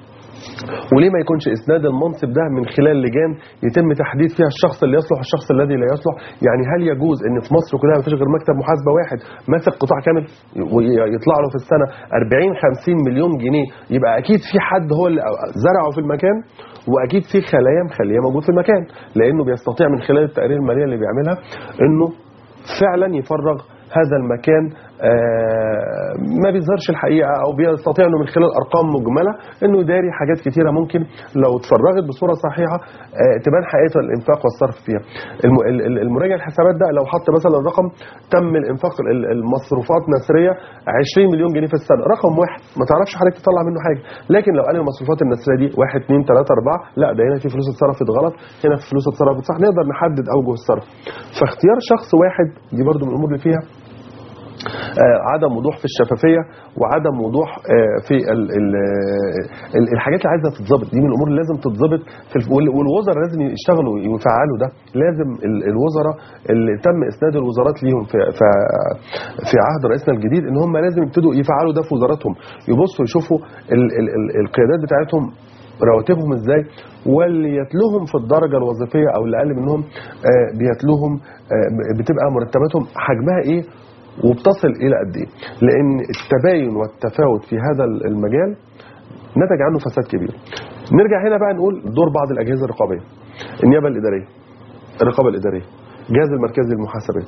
وليه ما يكونش اسناد المنصب ده من خلال لجان يتم تحديد فيها الشخص اللي يصلح والشخص الذي لا يصلح يعني هل يجوز ان في مصر كلها ما فيش غير مكتب محاسبه واحد ماسك قطاع كامل ويطلع له في السنه 40 50 مليون جنيه يبقى اكيد في حد هو اللي زرعه في المكان واكيد في خلايا مخليه موجود في المكان لانه بيستطيع من خلال التقارير الماليه اللي بيعملها انه فعلا يفرغ هذا المكان آه، ما بيظهرش الحقيقه او بيستطيع انه من خلال ارقام مجمله انه يداري حاجات كتيره ممكن لو اتفرغت بصوره صحيحه آه، تبان حقيقه الانفاق والصرف فيها الم- ال- ال- المراجع الحسابات ده لو حط مثلا رقم تم الانفاق ال- المصروفات نسريه 20 مليون جنيه في السنه رقم واحد ما تعرفش حضرتك تطلع منه حاجه لكن لو قال المصروفات النسريه دي 1 2 3 4 لا ده هنا في فلوس اتصرفت غلط هنا في فلوس اتصرفت صح نقدر نحدد اوجه الصرف فاختيار شخص واحد دي برضو من الامور اللي فيها آه، عدم وضوح في الشفافيه وعدم وضوح آه، في ال ال ال الحاجات اللي عايزه تتظبط دي من الامور اللي لازم تتظبط في الف- وال- والوزراء لازم يشتغلوا ويفعلوا ده لازم ال- الوزراء اللي تم اسناد الوزارات ليهم في في, في عهد رئيسنا الجديد ان هم لازم يبتدوا يفعلوا ده في وزاراتهم يبصوا يشوفوا ال ال ال القيادات بتاعتهم رواتبهم ازاي واللي يتلوهم في الدرجه الوظيفيه او اللي اقل منهم آه، بيتلوهم آه، بتبقى مرتباتهم حجمها ايه وبتصل الى قد ايه لان التباين والتفاوت في هذا المجال نتج عنه فساد كبير نرجع هنا بقى نقول دور بعض الاجهزه الرقابيه النيابه الاداريه الرقابه الاداريه الجهاز المركزي للمحاسبات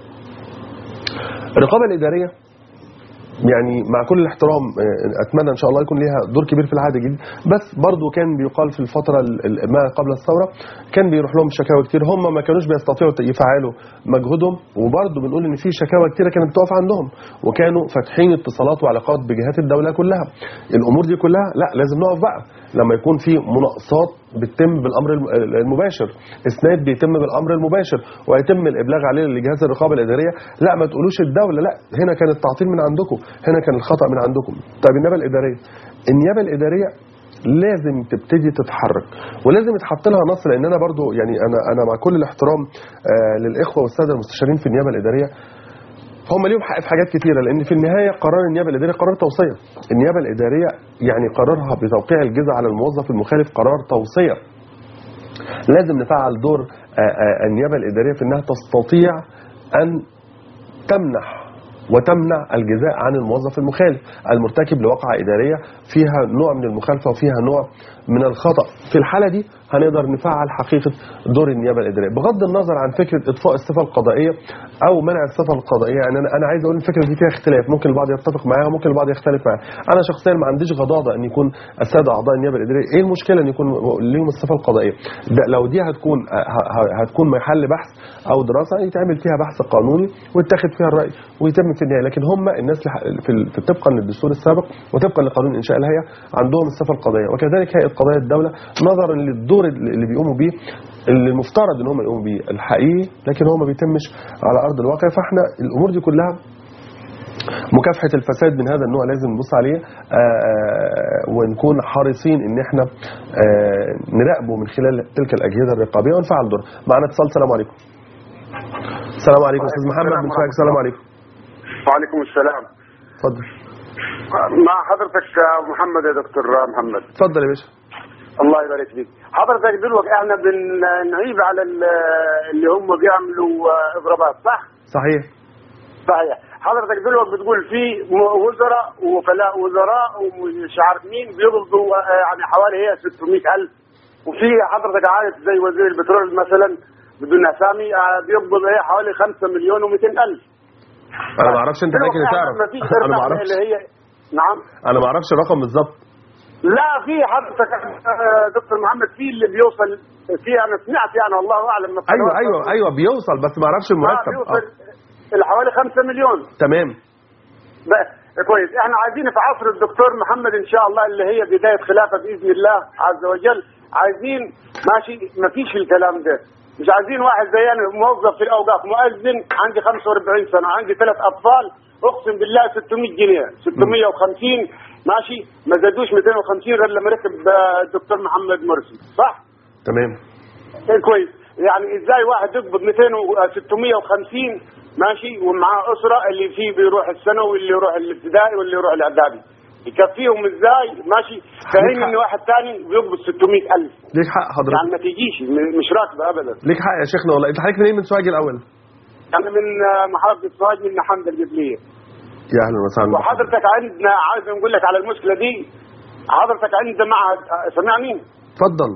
الرقابه الاداريه يعني مع كل الاحترام آه، اتمنى ان شاء الله يكون ليها دور كبير في العهد الجديد بس برضو كان بيقال في الفتره ال- ال- ما قبل الثوره كان بيروح لهم شكاوى كتير هم ما كانوش بيستطيعوا يفعلوا مجهودهم وبرضو بنقول ان في شكاوى كتيره كانت بتقف عندهم وكانوا فاتحين اتصالات وعلاقات بجهات الدوله كلها الامور دي كلها لا لازم نقف بقى لما يكون في مناقصات بتتم بالامر الم- المباشر اسناد بيتم بالامر المباشر ويتم الابلاغ عليه لجهاز الرقابه الاداريه لا ما تقولوش الدوله لا هنا كان التعطيل من عندكم هنا كان الخطا من عندكم طيب النيابه الاداريه النيابه الاداريه لازم تبتدي تتحرك ولازم يتحط لها نص لان انا برضو يعني انا انا مع كل الاحترام آه للاخوه والساده المستشارين في النيابه الاداريه هم ليهم حق في حاجات كتيره لان في النهايه قرار النيابه الاداريه قرار توصيه النيابه الاداريه يعني قرارها بتوقيع الجزء على الموظف المخالف قرار توصيه لازم نفعل دور آه، آه، النيابه الاداريه في انها تستطيع ان تمنح وتمنع الجزاء عن الموظف المخالف المرتكب لواقعة إدارية فيها نوع من المخالفة وفيها نوع من الخطأ في الحالة دي هنقدر نفعل حقيقة دور النيابة الإدارية بغض النظر عن فكرة إطفاء الصفة القضائية أو منع الصفة القضائية يعني أنا أنا عايز أقول الفكرة دي فيها اختلاف ممكن البعض يتفق معاها وممكن البعض يختلف معاها أنا شخصيا ما عنديش غضاضة أن يكون السادة أعضاء النيابة الإدارية إيه المشكلة أن يكون ليهم الصفة القضائية ده لو دي هتكون ه- ه- هتكون محل بحث أو دراسة يتعمل فيها بحث قانوني ويتاخد فيها الرأي ويتم في النهاية لكن هم الناس اللي ح- في ال- في طبقا للدستور السابق وطبقا لقانون إنشاء الهيئة عندهم الصفة القضائية وكذلك هيئة قضايا الدولة نظرا للدور اللي اللي بيقوموا بيه اللي المفترض ان هم يقوموا بيه الحقيقي لكن هو ما بيتمش على ارض الواقع فاحنا الامور دي كلها مكافحه الفساد من هذا النوع لازم نبص عليه آه، آه، ونكون حريصين ان احنا آه، نراقبه من خلال تلك الاجهزه الرقابيه ونفعل دور معنا اتصال السلام عليكم السلام عليكم استاذ محمد بن فايق السلام عليكم وعليكم السلام اتفضل مع حضرتك يا محمد يا دكتور محمد اتفضل يا باشا الله يبارك فيك حضرتك دلوقتي احنا بنعيب على ال- اللي هم بيعملوا آه، اضرابات صح؟ صحيح صحيح حضرتك دلوقتي بتقول في م- وزراء وفلاء وزراء ومش عارف مين بيقبضوا آه، يعني حوالي هي 600000 وفي حضرتك عارف زي وزير البترول مثلا بدون اسامي آه، بيقبض ايه حوالي 5 مليون و200000 انا ما اعرفش انت حضرتك اللي تعرف ما فيش انا ما إرفاق اعرفش اللي هي نعم انا ما اعرفش الرقم بالظبط لا في حضرتك آه، دكتور محمد في اللي بيوصل في انا سمعت يعني والله اعلم ما ايوه ايوه ايوه بيوصل بس ما اعرفش آه المرتب بيوصل آه. لحوالي 5 مليون تمام بقى كويس احنا عايزين في عصر الدكتور محمد ان شاء الله اللي هي بدايه خلافه باذن الله عز وجل عايزين ماشي ما فيش الكلام ده مش عايزين واحد زي انا موظف في الاوقاف مؤذن عندي 45 سنه عندي ثلاث اطفال اقسم بالله 600 جنيه 650 ماشي ما زادوش 250 غير لما ركب آه، الدكتور محمد مرسي صح؟ تمام إيه كويس يعني ازاي واحد يقبض 200 و 650 ماشي ومعاه اسره اللي فيه بيروح الثانوي واللي يروح الابتدائي واللي يروح الاعدادي يكفيهم ازاي ماشي فاهم ان واحد تاني بيقبض 600000 ليك حق يعني حضرتك ما تجيش م- مش راكبه ابدا ليك حق يا شيخنا والله انت حضرتك منين من سوهاج الاول انا من آه، محافظه سوهاج من حمد الجبليه يا اهلا وسهلا وحضرتك عندنا عايز نقول لك على المشكله دي حضرتك عندنا معهد آه، سمعني اتفضل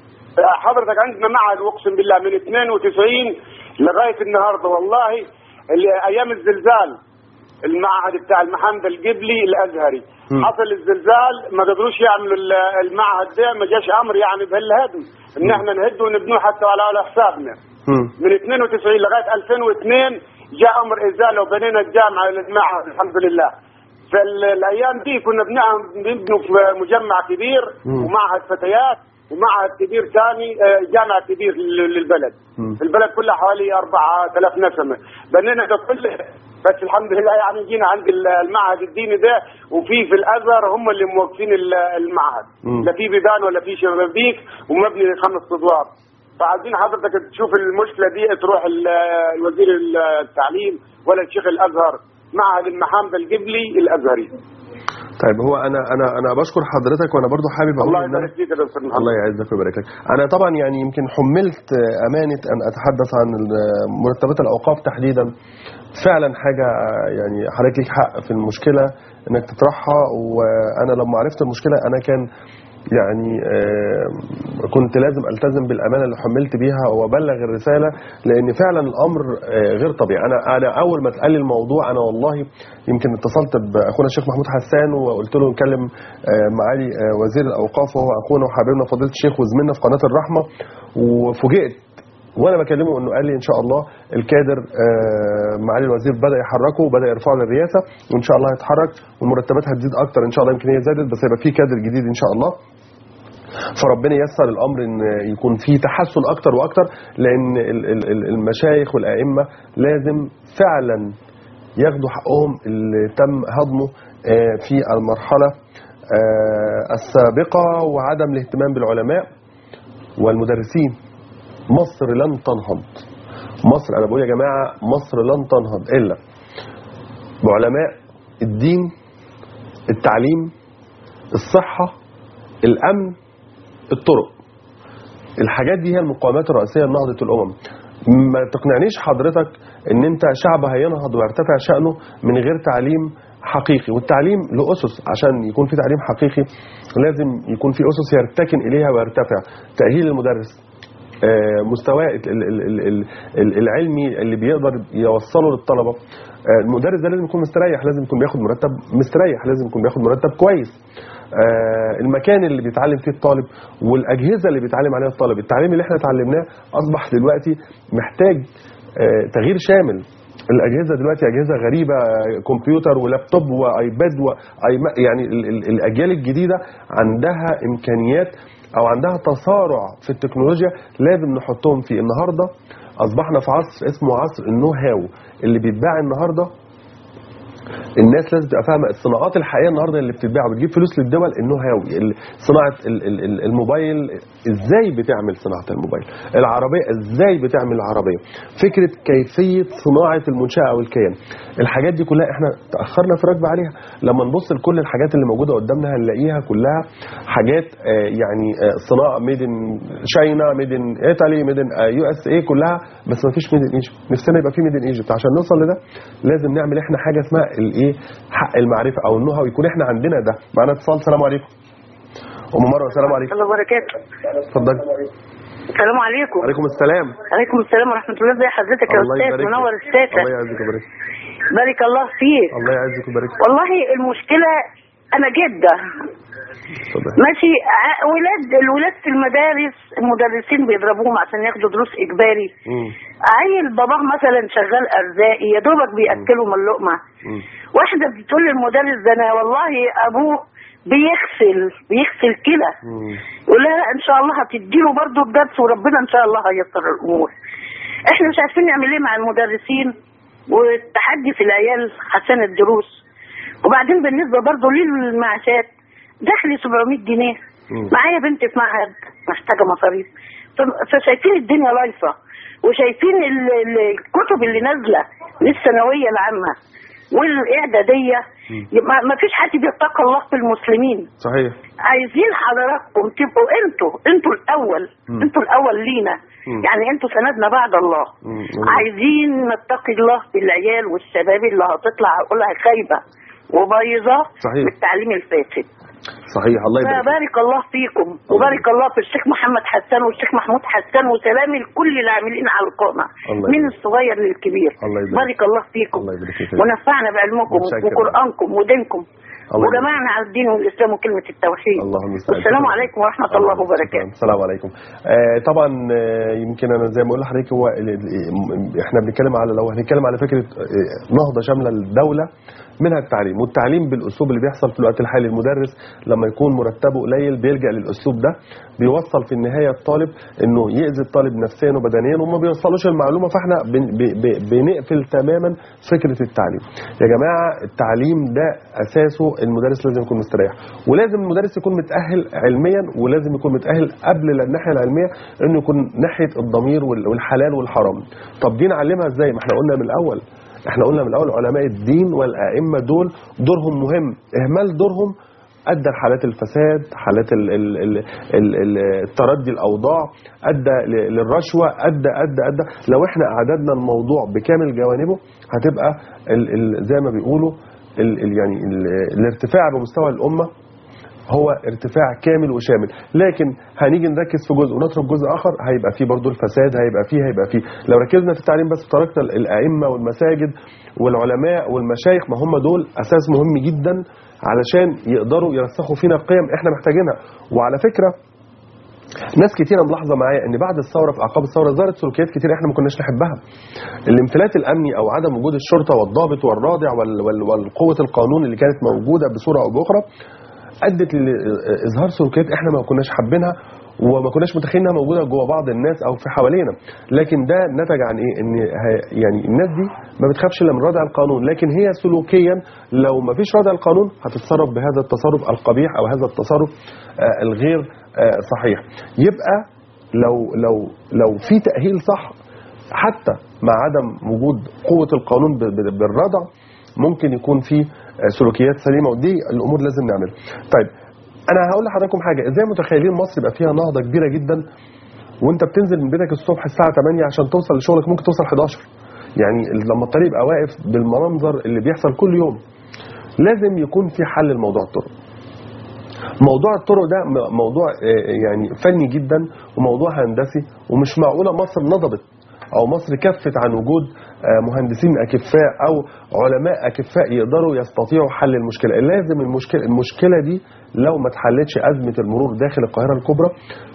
حضرتك عندنا معهد اقسم بالله من 92 لغايه النهارده والله اللي ايام الزلزال المعهد بتاع المحمد القبلي الازهري مم. حصل الزلزال ما قدروش يعملوا ال- المعهد ده ما جاش امر يعني بهالهدم ان احنا نهده ونبنوه حتى على على حسابنا مم. من 92 لغايه 2002 جاء امر ازاله وبنينا الجامعه المعهد الحمد لله فالايام دي كنا بنعم بنبنوا في مجمع كبير مم. ومعهد فتيات ومعهد كبير ثاني آه، جامع كبير لل- للبلد مم. البلد كلها حوالي 4000 نسمه بنينا ده كله بس الحمد لله يعني جينا عند ال- المعهد الديني ده وفي في الازهر هم اللي موقفين ال- المعهد مم. لا في بيبان ولا في شبابيك ومبني خمس ادوار فعايزين حضرتك تشوف المشكله دي تروح ال- الوزير التعليم ولا الشيخ الازهر معهد المحامد القبلي الازهري طيب هو انا انا انا بشكر حضرتك وانا برضو حابب اقول الله ان أنا- يبارك فيك يا دكتور محمد الله يعزك ويبارك لك انا طبعا يعني يمكن حملت امانه ان اتحدث عن مرتبات الاوقاف تحديدا فعلا حاجه يعني حضرتك ليك حق في المشكله انك تطرحها وانا لما عرفت المشكله انا كان يعني آه، كنت لازم التزم بالامانه اللي حملت بيها وابلغ الرساله لان فعلا الامر آه، غير طبيعي انا انا اول ما اتقال لي الموضوع انا والله يمكن اتصلت باخونا الشيخ محمود حسان وقلت له نكلم آه، معالي آه، وزير الاوقاف وهو اخونا وحبيبنا فضيله الشيخ وزميلنا في قناه الرحمه وفوجئت وانا بكلمه انه قال لي ان شاء الله الكادر آه، معالي الوزير بدا يحركه وبدا يرفعه للرئاسه وان شاء الله هيتحرك والمرتبات هتزيد اكتر ان شاء الله يمكن هي زادت بس هيبقى في كادر جديد ان شاء الله فربنا ييسر الامر ان يكون في تحسن اكتر واكتر لان ال- ال- ال- المشايخ والائمه لازم فعلا ياخدوا حقهم اللي تم هضمه آه، في المرحله آه، السابقه وعدم الاهتمام بالعلماء والمدرسين مصر لن تنهض مصر انا بقول يا جماعه مصر لن تنهض الا بعلماء الدين التعليم الصحه الامن الطرق الحاجات دي هي المقاومات الرئيسيه لنهضه الامم ما تقنعنيش حضرتك ان انت شعب هينهض ويرتفع شانه من غير تعليم حقيقي والتعليم له اسس عشان يكون في تعليم حقيقي لازم يكون في اسس يرتكن اليها ويرتفع تاهيل المدرس آه، مستواه ال- ال- ال- ال- ال- العلمي اللي بيقدر يوصله للطلبه آه، المدرس ده لازم يكون مستريح لازم يكون بياخد مرتب مستريح لازم يكون بياخد مرتب كويس آه، المكان اللي بيتعلم فيه الطالب والاجهزه اللي بيتعلم عليها الطالب التعليم اللي احنا اتعلمناه اصبح دلوقتي محتاج آه، تغيير شامل الاجهزه دلوقتي اجهزه غريبه آه، كمبيوتر ولابتوب وايباد وأيما يعني ال- ال- الاجيال الجديده عندها امكانيات او عندها تسارع في التكنولوجيا لازم نحطهم فيه النهارده اصبحنا في عصر اسمه عصر النو هاو اللي بيتباع النهارده الناس لازم تبقى فاهمه الصناعات الحقيقيه النهارده اللي بتتباع وبتجيب فلوس للدول النو هاو ال- صناعه ال- ال- ال- الموبايل ازاي بتعمل صناعه الموبايل العربيه ازاي بتعمل العربيه فكره كيفيه صناعه المنشاه او الكيان الحاجات دي كلها احنا تاخرنا في الركب عليها لما نبص لكل الحاجات اللي موجوده قدامنا هنلاقيها كلها حاجات آه، يعني آه، صناعه ميد ان شاينا ميد ان ايطالي ميد ان يو اس اي كلها بس ما فيش ميد ان ايجيبت نفسنا يبقى في ميد ان ايجيبت عشان نوصل لده لازم نعمل احنا حاجه اسمها الايه حق المعرفه او النهى ويكون احنا عندنا ده معانا اتصال السلام عليكم ام مروه السلام عليكم الله وبركاته اتفضلي السلام عليكم عليكم السلام عليكم السلام ورحمه الله ازي حضرتك يا الله استاذ يبارك منور فيك. الساكه الله يعزك ويبارك فيك. بارك الله فيك الله يعزك ويبارك فيك. والله المشكله انا جده اتفضلي ماشي ع- ولاد الولاد في المدارس المدرسين بيضربوهم عشان ياخدوا دروس اجباري مم. عيل باباه مثلا شغال ارزاقي يا دوبك بياكلهم اللقمه مم. واحده بتقول للمدرس ده انا والله ابوه بيغسل بيغسل كلى مم. يقول لها ان شاء الله هتديله برضه الدرس وربنا ان شاء الله هيسر الامور احنا مش عارفين نعمل ايه مع المدرسين والتحدي في العيال عشان الدروس وبعدين بالنسبه برضه للمعاشات دخلي 700 جنيه مم. معايا بنت في معهد محتاجه مصاريف ف- فشايفين الدنيا لايصه وشايفين ال- ال- الكتب اللي نازله للثانويه العامه والاعداديه ما ما فيش حد بيتقى الله في المسلمين صحيح عايزين حضراتكم تبقوا انتوا انتوا الاول مم. انتوا الاول لينا مم. يعني انتوا سندنا بعد الله مم. عايزين نتقي الله في العيال والشباب اللي هتطلع عقولها خايبه وبايظه صحيح. بالتعليم الفاسد صحيح الله يبارك فيك. فبارك الله فيكم وبارك الله في الشيخ محمد حسان والشيخ محمود حسان وسلامي لكل العاملين على القناه الله من يبارك. الصغير للكبير الله يبارك. بارك الله فيكم الله يبارك فيك. ونفعنا بعلمكم متشكر. وقرانكم ودينكم الله يبارك. وجمعنا على الدين والاسلام وكلمه التوحيد اللهم المستعان. والسلام عليكم ورحمه الله وبركاته السلام عليكم آه طبعا آه يمكن انا زي ما اقول لحضرتك هو ال- ال- م- احنا بنتكلم على لو هنتكلم على فكره آه، نهضه شامله للدوله منها التعليم والتعليم بالاسلوب اللي بيحصل في الوقت الحالي المدرس لما يكون مرتبه قليل بيلجا للاسلوب ده بيوصل في النهايه الطالب انه يأذي الطالب نفسيا وبدنيا وما بيوصلوش المعلومه فاحنا بن- ب- ب- بنقفل تماما فكره التعليم يا جماعه التعليم ده اساسه المدرس لازم يكون مستريح ولازم المدرس يكون متاهل علميا ولازم يكون متاهل قبل الناحيه العلميه انه يكون ناحيه الضمير وال- والحلال والحرام طب دي نعلمها ازاي ما احنا قلنا من الاول احنا قلنا من الاول علماء الدين والائمه دول دورهم مهم اهمال دورهم ادى لحالات الفساد حالات ال ال ال ال ال التردي الاوضاع ادى ل- للرشوه ادى ادى ادى لو احنا اعددنا الموضوع بكامل جوانبه هتبقى ال ال زي ما بيقولوا ال ال يعني ال الارتفاع بمستوى الامه هو ارتفاع كامل وشامل لكن هنيجي نركز في جزء ونترك جزء اخر هيبقى فيه برضو الفساد هيبقى فيه هيبقى فيه لو ركزنا في التعليم بس تركنا الائمه والمساجد والعلماء والمشايخ ما هم دول اساس مهم جدا علشان يقدروا يرسخوا فينا قيم احنا محتاجينها وعلى فكره ناس كتيره ملاحظه معايا ان بعد الثوره في اعقاب الثوره ظهرت سلوكيات كتير احنا ما كناش نحبها الانفلات الامني او عدم وجود الشرطه والضابط والرادع وال- وال- والقوه القانون اللي كانت موجوده بصوره او باخرى ادت لاظهار سلوكيات احنا ما كناش حابينها وما كناش متخيلين انها موجوده جوه بعض الناس او في حوالينا لكن ده نتج عن ايه ان ه- يعني الناس دي ما بتخافش الا من ردع القانون لكن هي سلوكيا لو ما فيش ردع القانون هتتصرف بهذا التصرف القبيح او هذا التصرف آه، الغير آه، صحيح يبقى لو لو لو في تاهيل صح حتى مع عدم وجود قوه القانون ب- ب- بالردع ممكن يكون في آه، سلوكيات سليمه ودي الامور لازم نعملها. طيب انا هقول لحضراتكم حاجه ازاي متخيلين مصر يبقى فيها نهضه كبيره جدا وانت بتنزل من بيتك الصبح الساعه 8 عشان توصل لشغلك ممكن توصل 11 يعني لما الطريق يبقى واقف بالمنظر اللي بيحصل كل يوم لازم يكون في حل لموضوع الطرق موضوع الطرق ده م- موضوع آه، يعني فني جدا وموضوع هندسي ومش معقوله مصر نضبت او مصر كفت عن وجود آه، مهندسين اكفاء او علماء اكفاء يقدروا يستطيعوا حل المشكله لازم المشكله المشكله دي لو ما اتحلتش ازمه المرور داخل القاهره الكبرى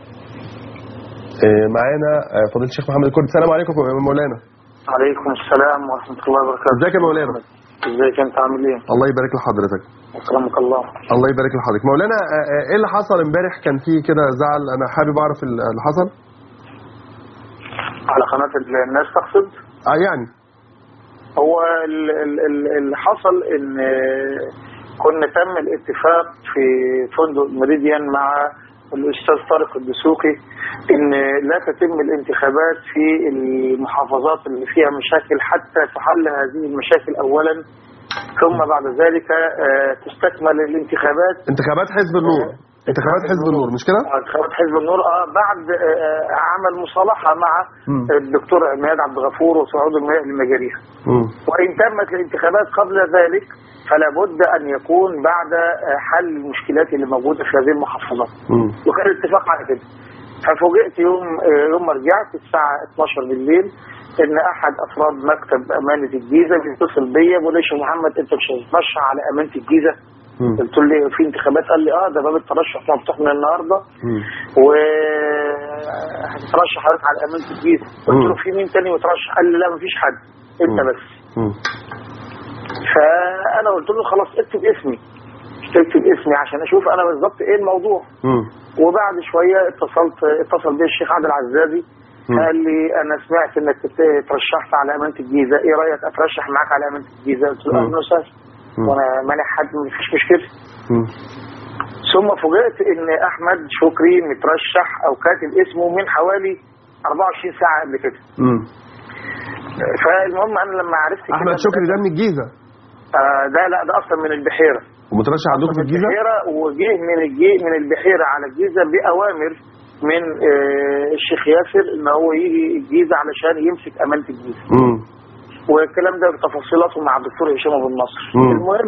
آه، معانا آه، فضيله الشيخ محمد الكرد السلام عليكم يا مولانا عليكم السلام ورحمة الله وبركاته ازيك يا مولانا ازيك انت عامل ايه؟ الله يبارك لحضرتك اكرمك الله الله يبارك لحضرتك مولانا آه، آه، ايه اللي حصل امبارح كان في كده زعل انا حابب اعرف ال- اللي حصل على قناة الناس تقصد اه يعني هو ال- ال- ال- اللي حصل ان كنا تم الاتفاق في فندق ميريديان مع الاستاذ طارق الدسوقي ان لا تتم الانتخابات في المحافظات اللي فيها مشاكل حتى تحل هذه المشاكل اولا ثم بعد ذلك آه، تستكمل الانتخابات انتخابات حزب النور انتخابات حزب النور مش كده انتخابات حزب النور اه بعد آه، عمل مصالحه مع مم. الدكتور عماد عبد الغفور وصعود المياه لمجاريها مم. وإن تمت الانتخابات قبل ذلك فلا بد أن يكون بعد آه، حل المشكلات اللي موجودة في هذه المحافظات مم. وكان الاتفاق على كده ففوجئت يوم آه، يوم ما رجعت الساعة 12 بالليل إن أحد أفراد مكتب أمانة الجيزة بيتصل بيا بيقول لي يا شيخ محمد أنت مش هتترشح على أمانة الجيزة مم. قلت له ليه في انتخابات قال لي اه ده باب الترشح مفتوح من النهارده مم. وهتترشح حضرتك على امانه الجيزه قلت له مم. في مين تاني مترشح قال لي لا مفيش حد انت مم. بس مم. فانا قلت له خلاص اكتب اسمي اكتب اسمي عشان اشوف انا بالظبط ايه الموضوع مم. وبعد شويه اتصلت اتصل بي الشيخ عادل عزازي مم. قال لي انا سمعت انك ت- ترشحت على امانه الجيزه ايه رايك اترشح معاك على امانه الجيزه قلت له مم. اهلا وسهلا مم. وانا مانع حد مفيش مشكله مم. ثم فوجئت ان احمد شكري مترشح او كاتب اسمه من حوالي 24 ساعه قبل كده مم. فالمهم انا لما عرفت كده احمد شكري ده من الجيزه آه ده لا ده اصلا من البحيره ومترشح عندكم في الجيزه البحيره وجه من الجي من البحيره على الجيزه باوامر من آه الشيخ ياسر ان هو يجي الجيزه علشان يمسك امانه الجيزه امم والكلام ده بتفاصيلاته مع الدكتور هشام ابو النصر مم. المهم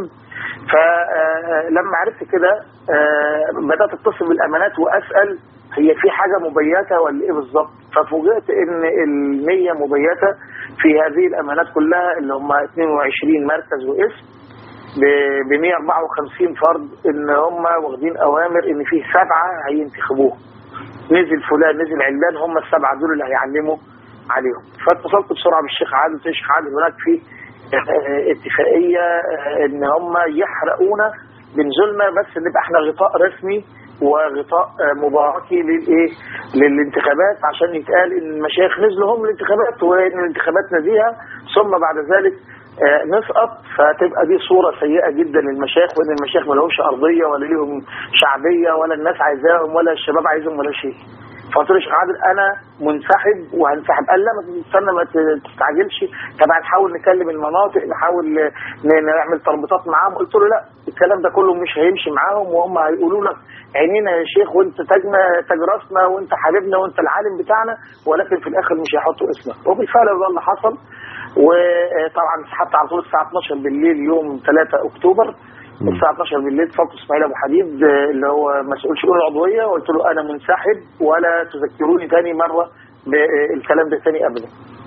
فلما عرفت كده آه، بدات اتصل بالامانات واسال هي في حاجه مبيته ولا ايه بالظبط ففوجئت ان ال100 مبيته في هذه الامانات كلها اللي هم 22 مركز واسم ب 154 فرد ان هم واخدين اوامر ان في سبعه هينتخبوهم نزل فلان نزل علان هم السبعه دول اللي هيعلموا عليهم فاتصلت بسرعه بالشيخ عادل قلت له يا شيخ عادل هناك في آه، اتفاقيه آه، ان هم يحرقونا بنزولنا بس نبقى احنا غطاء رسمي وغطاء آه، مباركي للايه للانتخابات عشان يتقال ان المشايخ نزلوا هم الانتخابات وان الانتخابات نزيهه ثم بعد ذلك آه، نسقط فتبقى دي صوره سيئه جدا للمشايخ وان المشايخ ما لهمش ارضيه ولا ليهم شعبيه ولا الناس عايزاهم ولا الشباب عايزهم ولا شيء فقلت له يا شيخ عادل انا منسحب وهنسحب قال لا ما تستنى ما تستعجلش طب هنحاول نكلم المناطق نحاول ن- نعمل تربطات معاهم قلت له لا الكلام ده كله مش هيمشي معاهم وهم هيقولوا لك عينينا يا شيخ وانت تاجنا تاج راسنا وانت حبيبنا وانت العالم بتاعنا ولكن في الاخر مش هيحطوا اسمك وبالفعل ده اللي حصل وطبعا سحبت على طول الساعه 12 بالليل يوم 3 اكتوبر الساعه 12 بالليل اتصلت اسماعيل ابو حديد آه، اللي هو مسؤول شؤون العضويه وقلت له انا منسحب ولا تذكروني تاني مره بالكلام ده تاني ابدا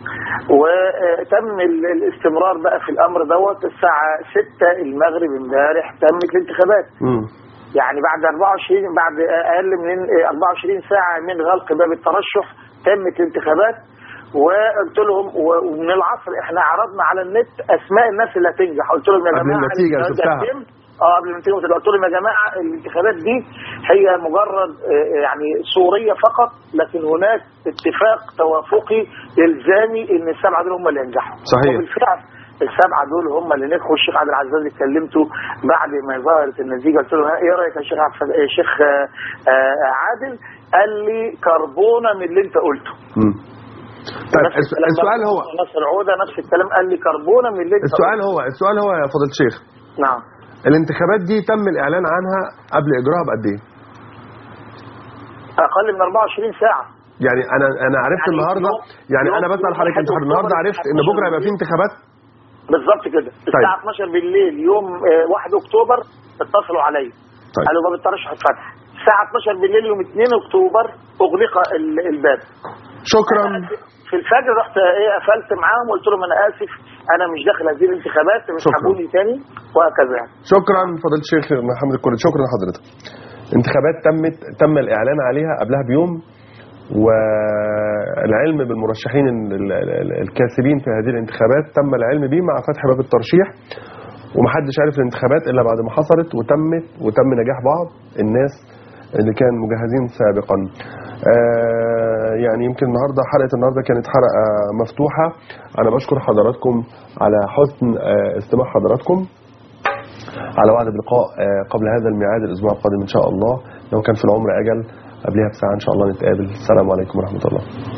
وتم ال- الاستمرار بقى في الامر دوت الساعه 6 المغرب امبارح تمت الانتخابات امم يعني بعد 24 بعد اقل من 24 ساعه من غلق باب الترشح تمت الانتخابات وقلت لهم و- ومن العصر احنا عرضنا على النت اسماء الناس اللي هتنجح قلت لهم يا قبل جماعه النتيجة الانتخابات شفتها. هتتم. اه قبل النتيجه قلت لهم يا جماعه الانتخابات دي هي مجرد آه، يعني صوريه فقط لكن هناك اتفاق توافقي الزامي ان السبعه دول هم اللي ينجحوا صحيح. وبالفعل السبعه دول هم اللي نجحوا الشيخ عبد العزيز اللي كلمته بعد ما ظهرت النتيجه قلت له ها، ايه رايك يا شيخ عبد الف- يا شيخ آه، آه، عادل قال لي كربونه من اللي انت قلته امم طيب نفس الس- الكلام السؤال برضه هو نصر عوده نفس الكلام قال لي كربونه من اللي انت السؤال هو السؤال هو يا فضيله الشيخ قلته. نعم الانتخابات دي تم الاعلان عنها قبل اجراءها بقد ايه؟ اقل من 24 ساعه يعني انا انا عرفت يعني النهارده يوم- يعني يوم- انا بسال يوم حضرتك انت 1 النهارده أكتوبر عرفت ان بكره هيبقى في انتخابات بالظبط كده الساعه 12 بالليل يوم آه، 1 اكتوبر اتصلوا عليا طيب. قالوا باب الترشح اتفتح الساعه 12 بالليل يوم 2 اكتوبر اغلق ال- الباب شكرا في الفجر رحت ايه قفلت معاهم وقلت لهم انا اسف انا مش داخل هذه الانتخابات مش شكراً. حابوني تاني وهكذا يعني شكرا فضيله الشيخ محمد الكوري شكرا لحضرتك انتخابات تمت تم الاعلان عليها قبلها بيوم والعلم بالمرشحين ال- ال- ال- الكاسبين في هذه الانتخابات تم العلم به مع فتح باب الترشيح ومحدش عارف الانتخابات الا بعد ما حصلت وتمت وتم نجاح بعض الناس اللي كان مجهزين سابقا آه يعني يمكن النهارده حلقه النهارده كانت حلقه مفتوحه انا بشكر حضراتكم على حسن آه استماع حضراتكم على وعد بلقاء آه، قبل هذا الميعاد الاسبوع القادم ان شاء الله لو كان في العمر اجل قبلها بساعه ان شاء الله نتقابل السلام عليكم ورحمه الله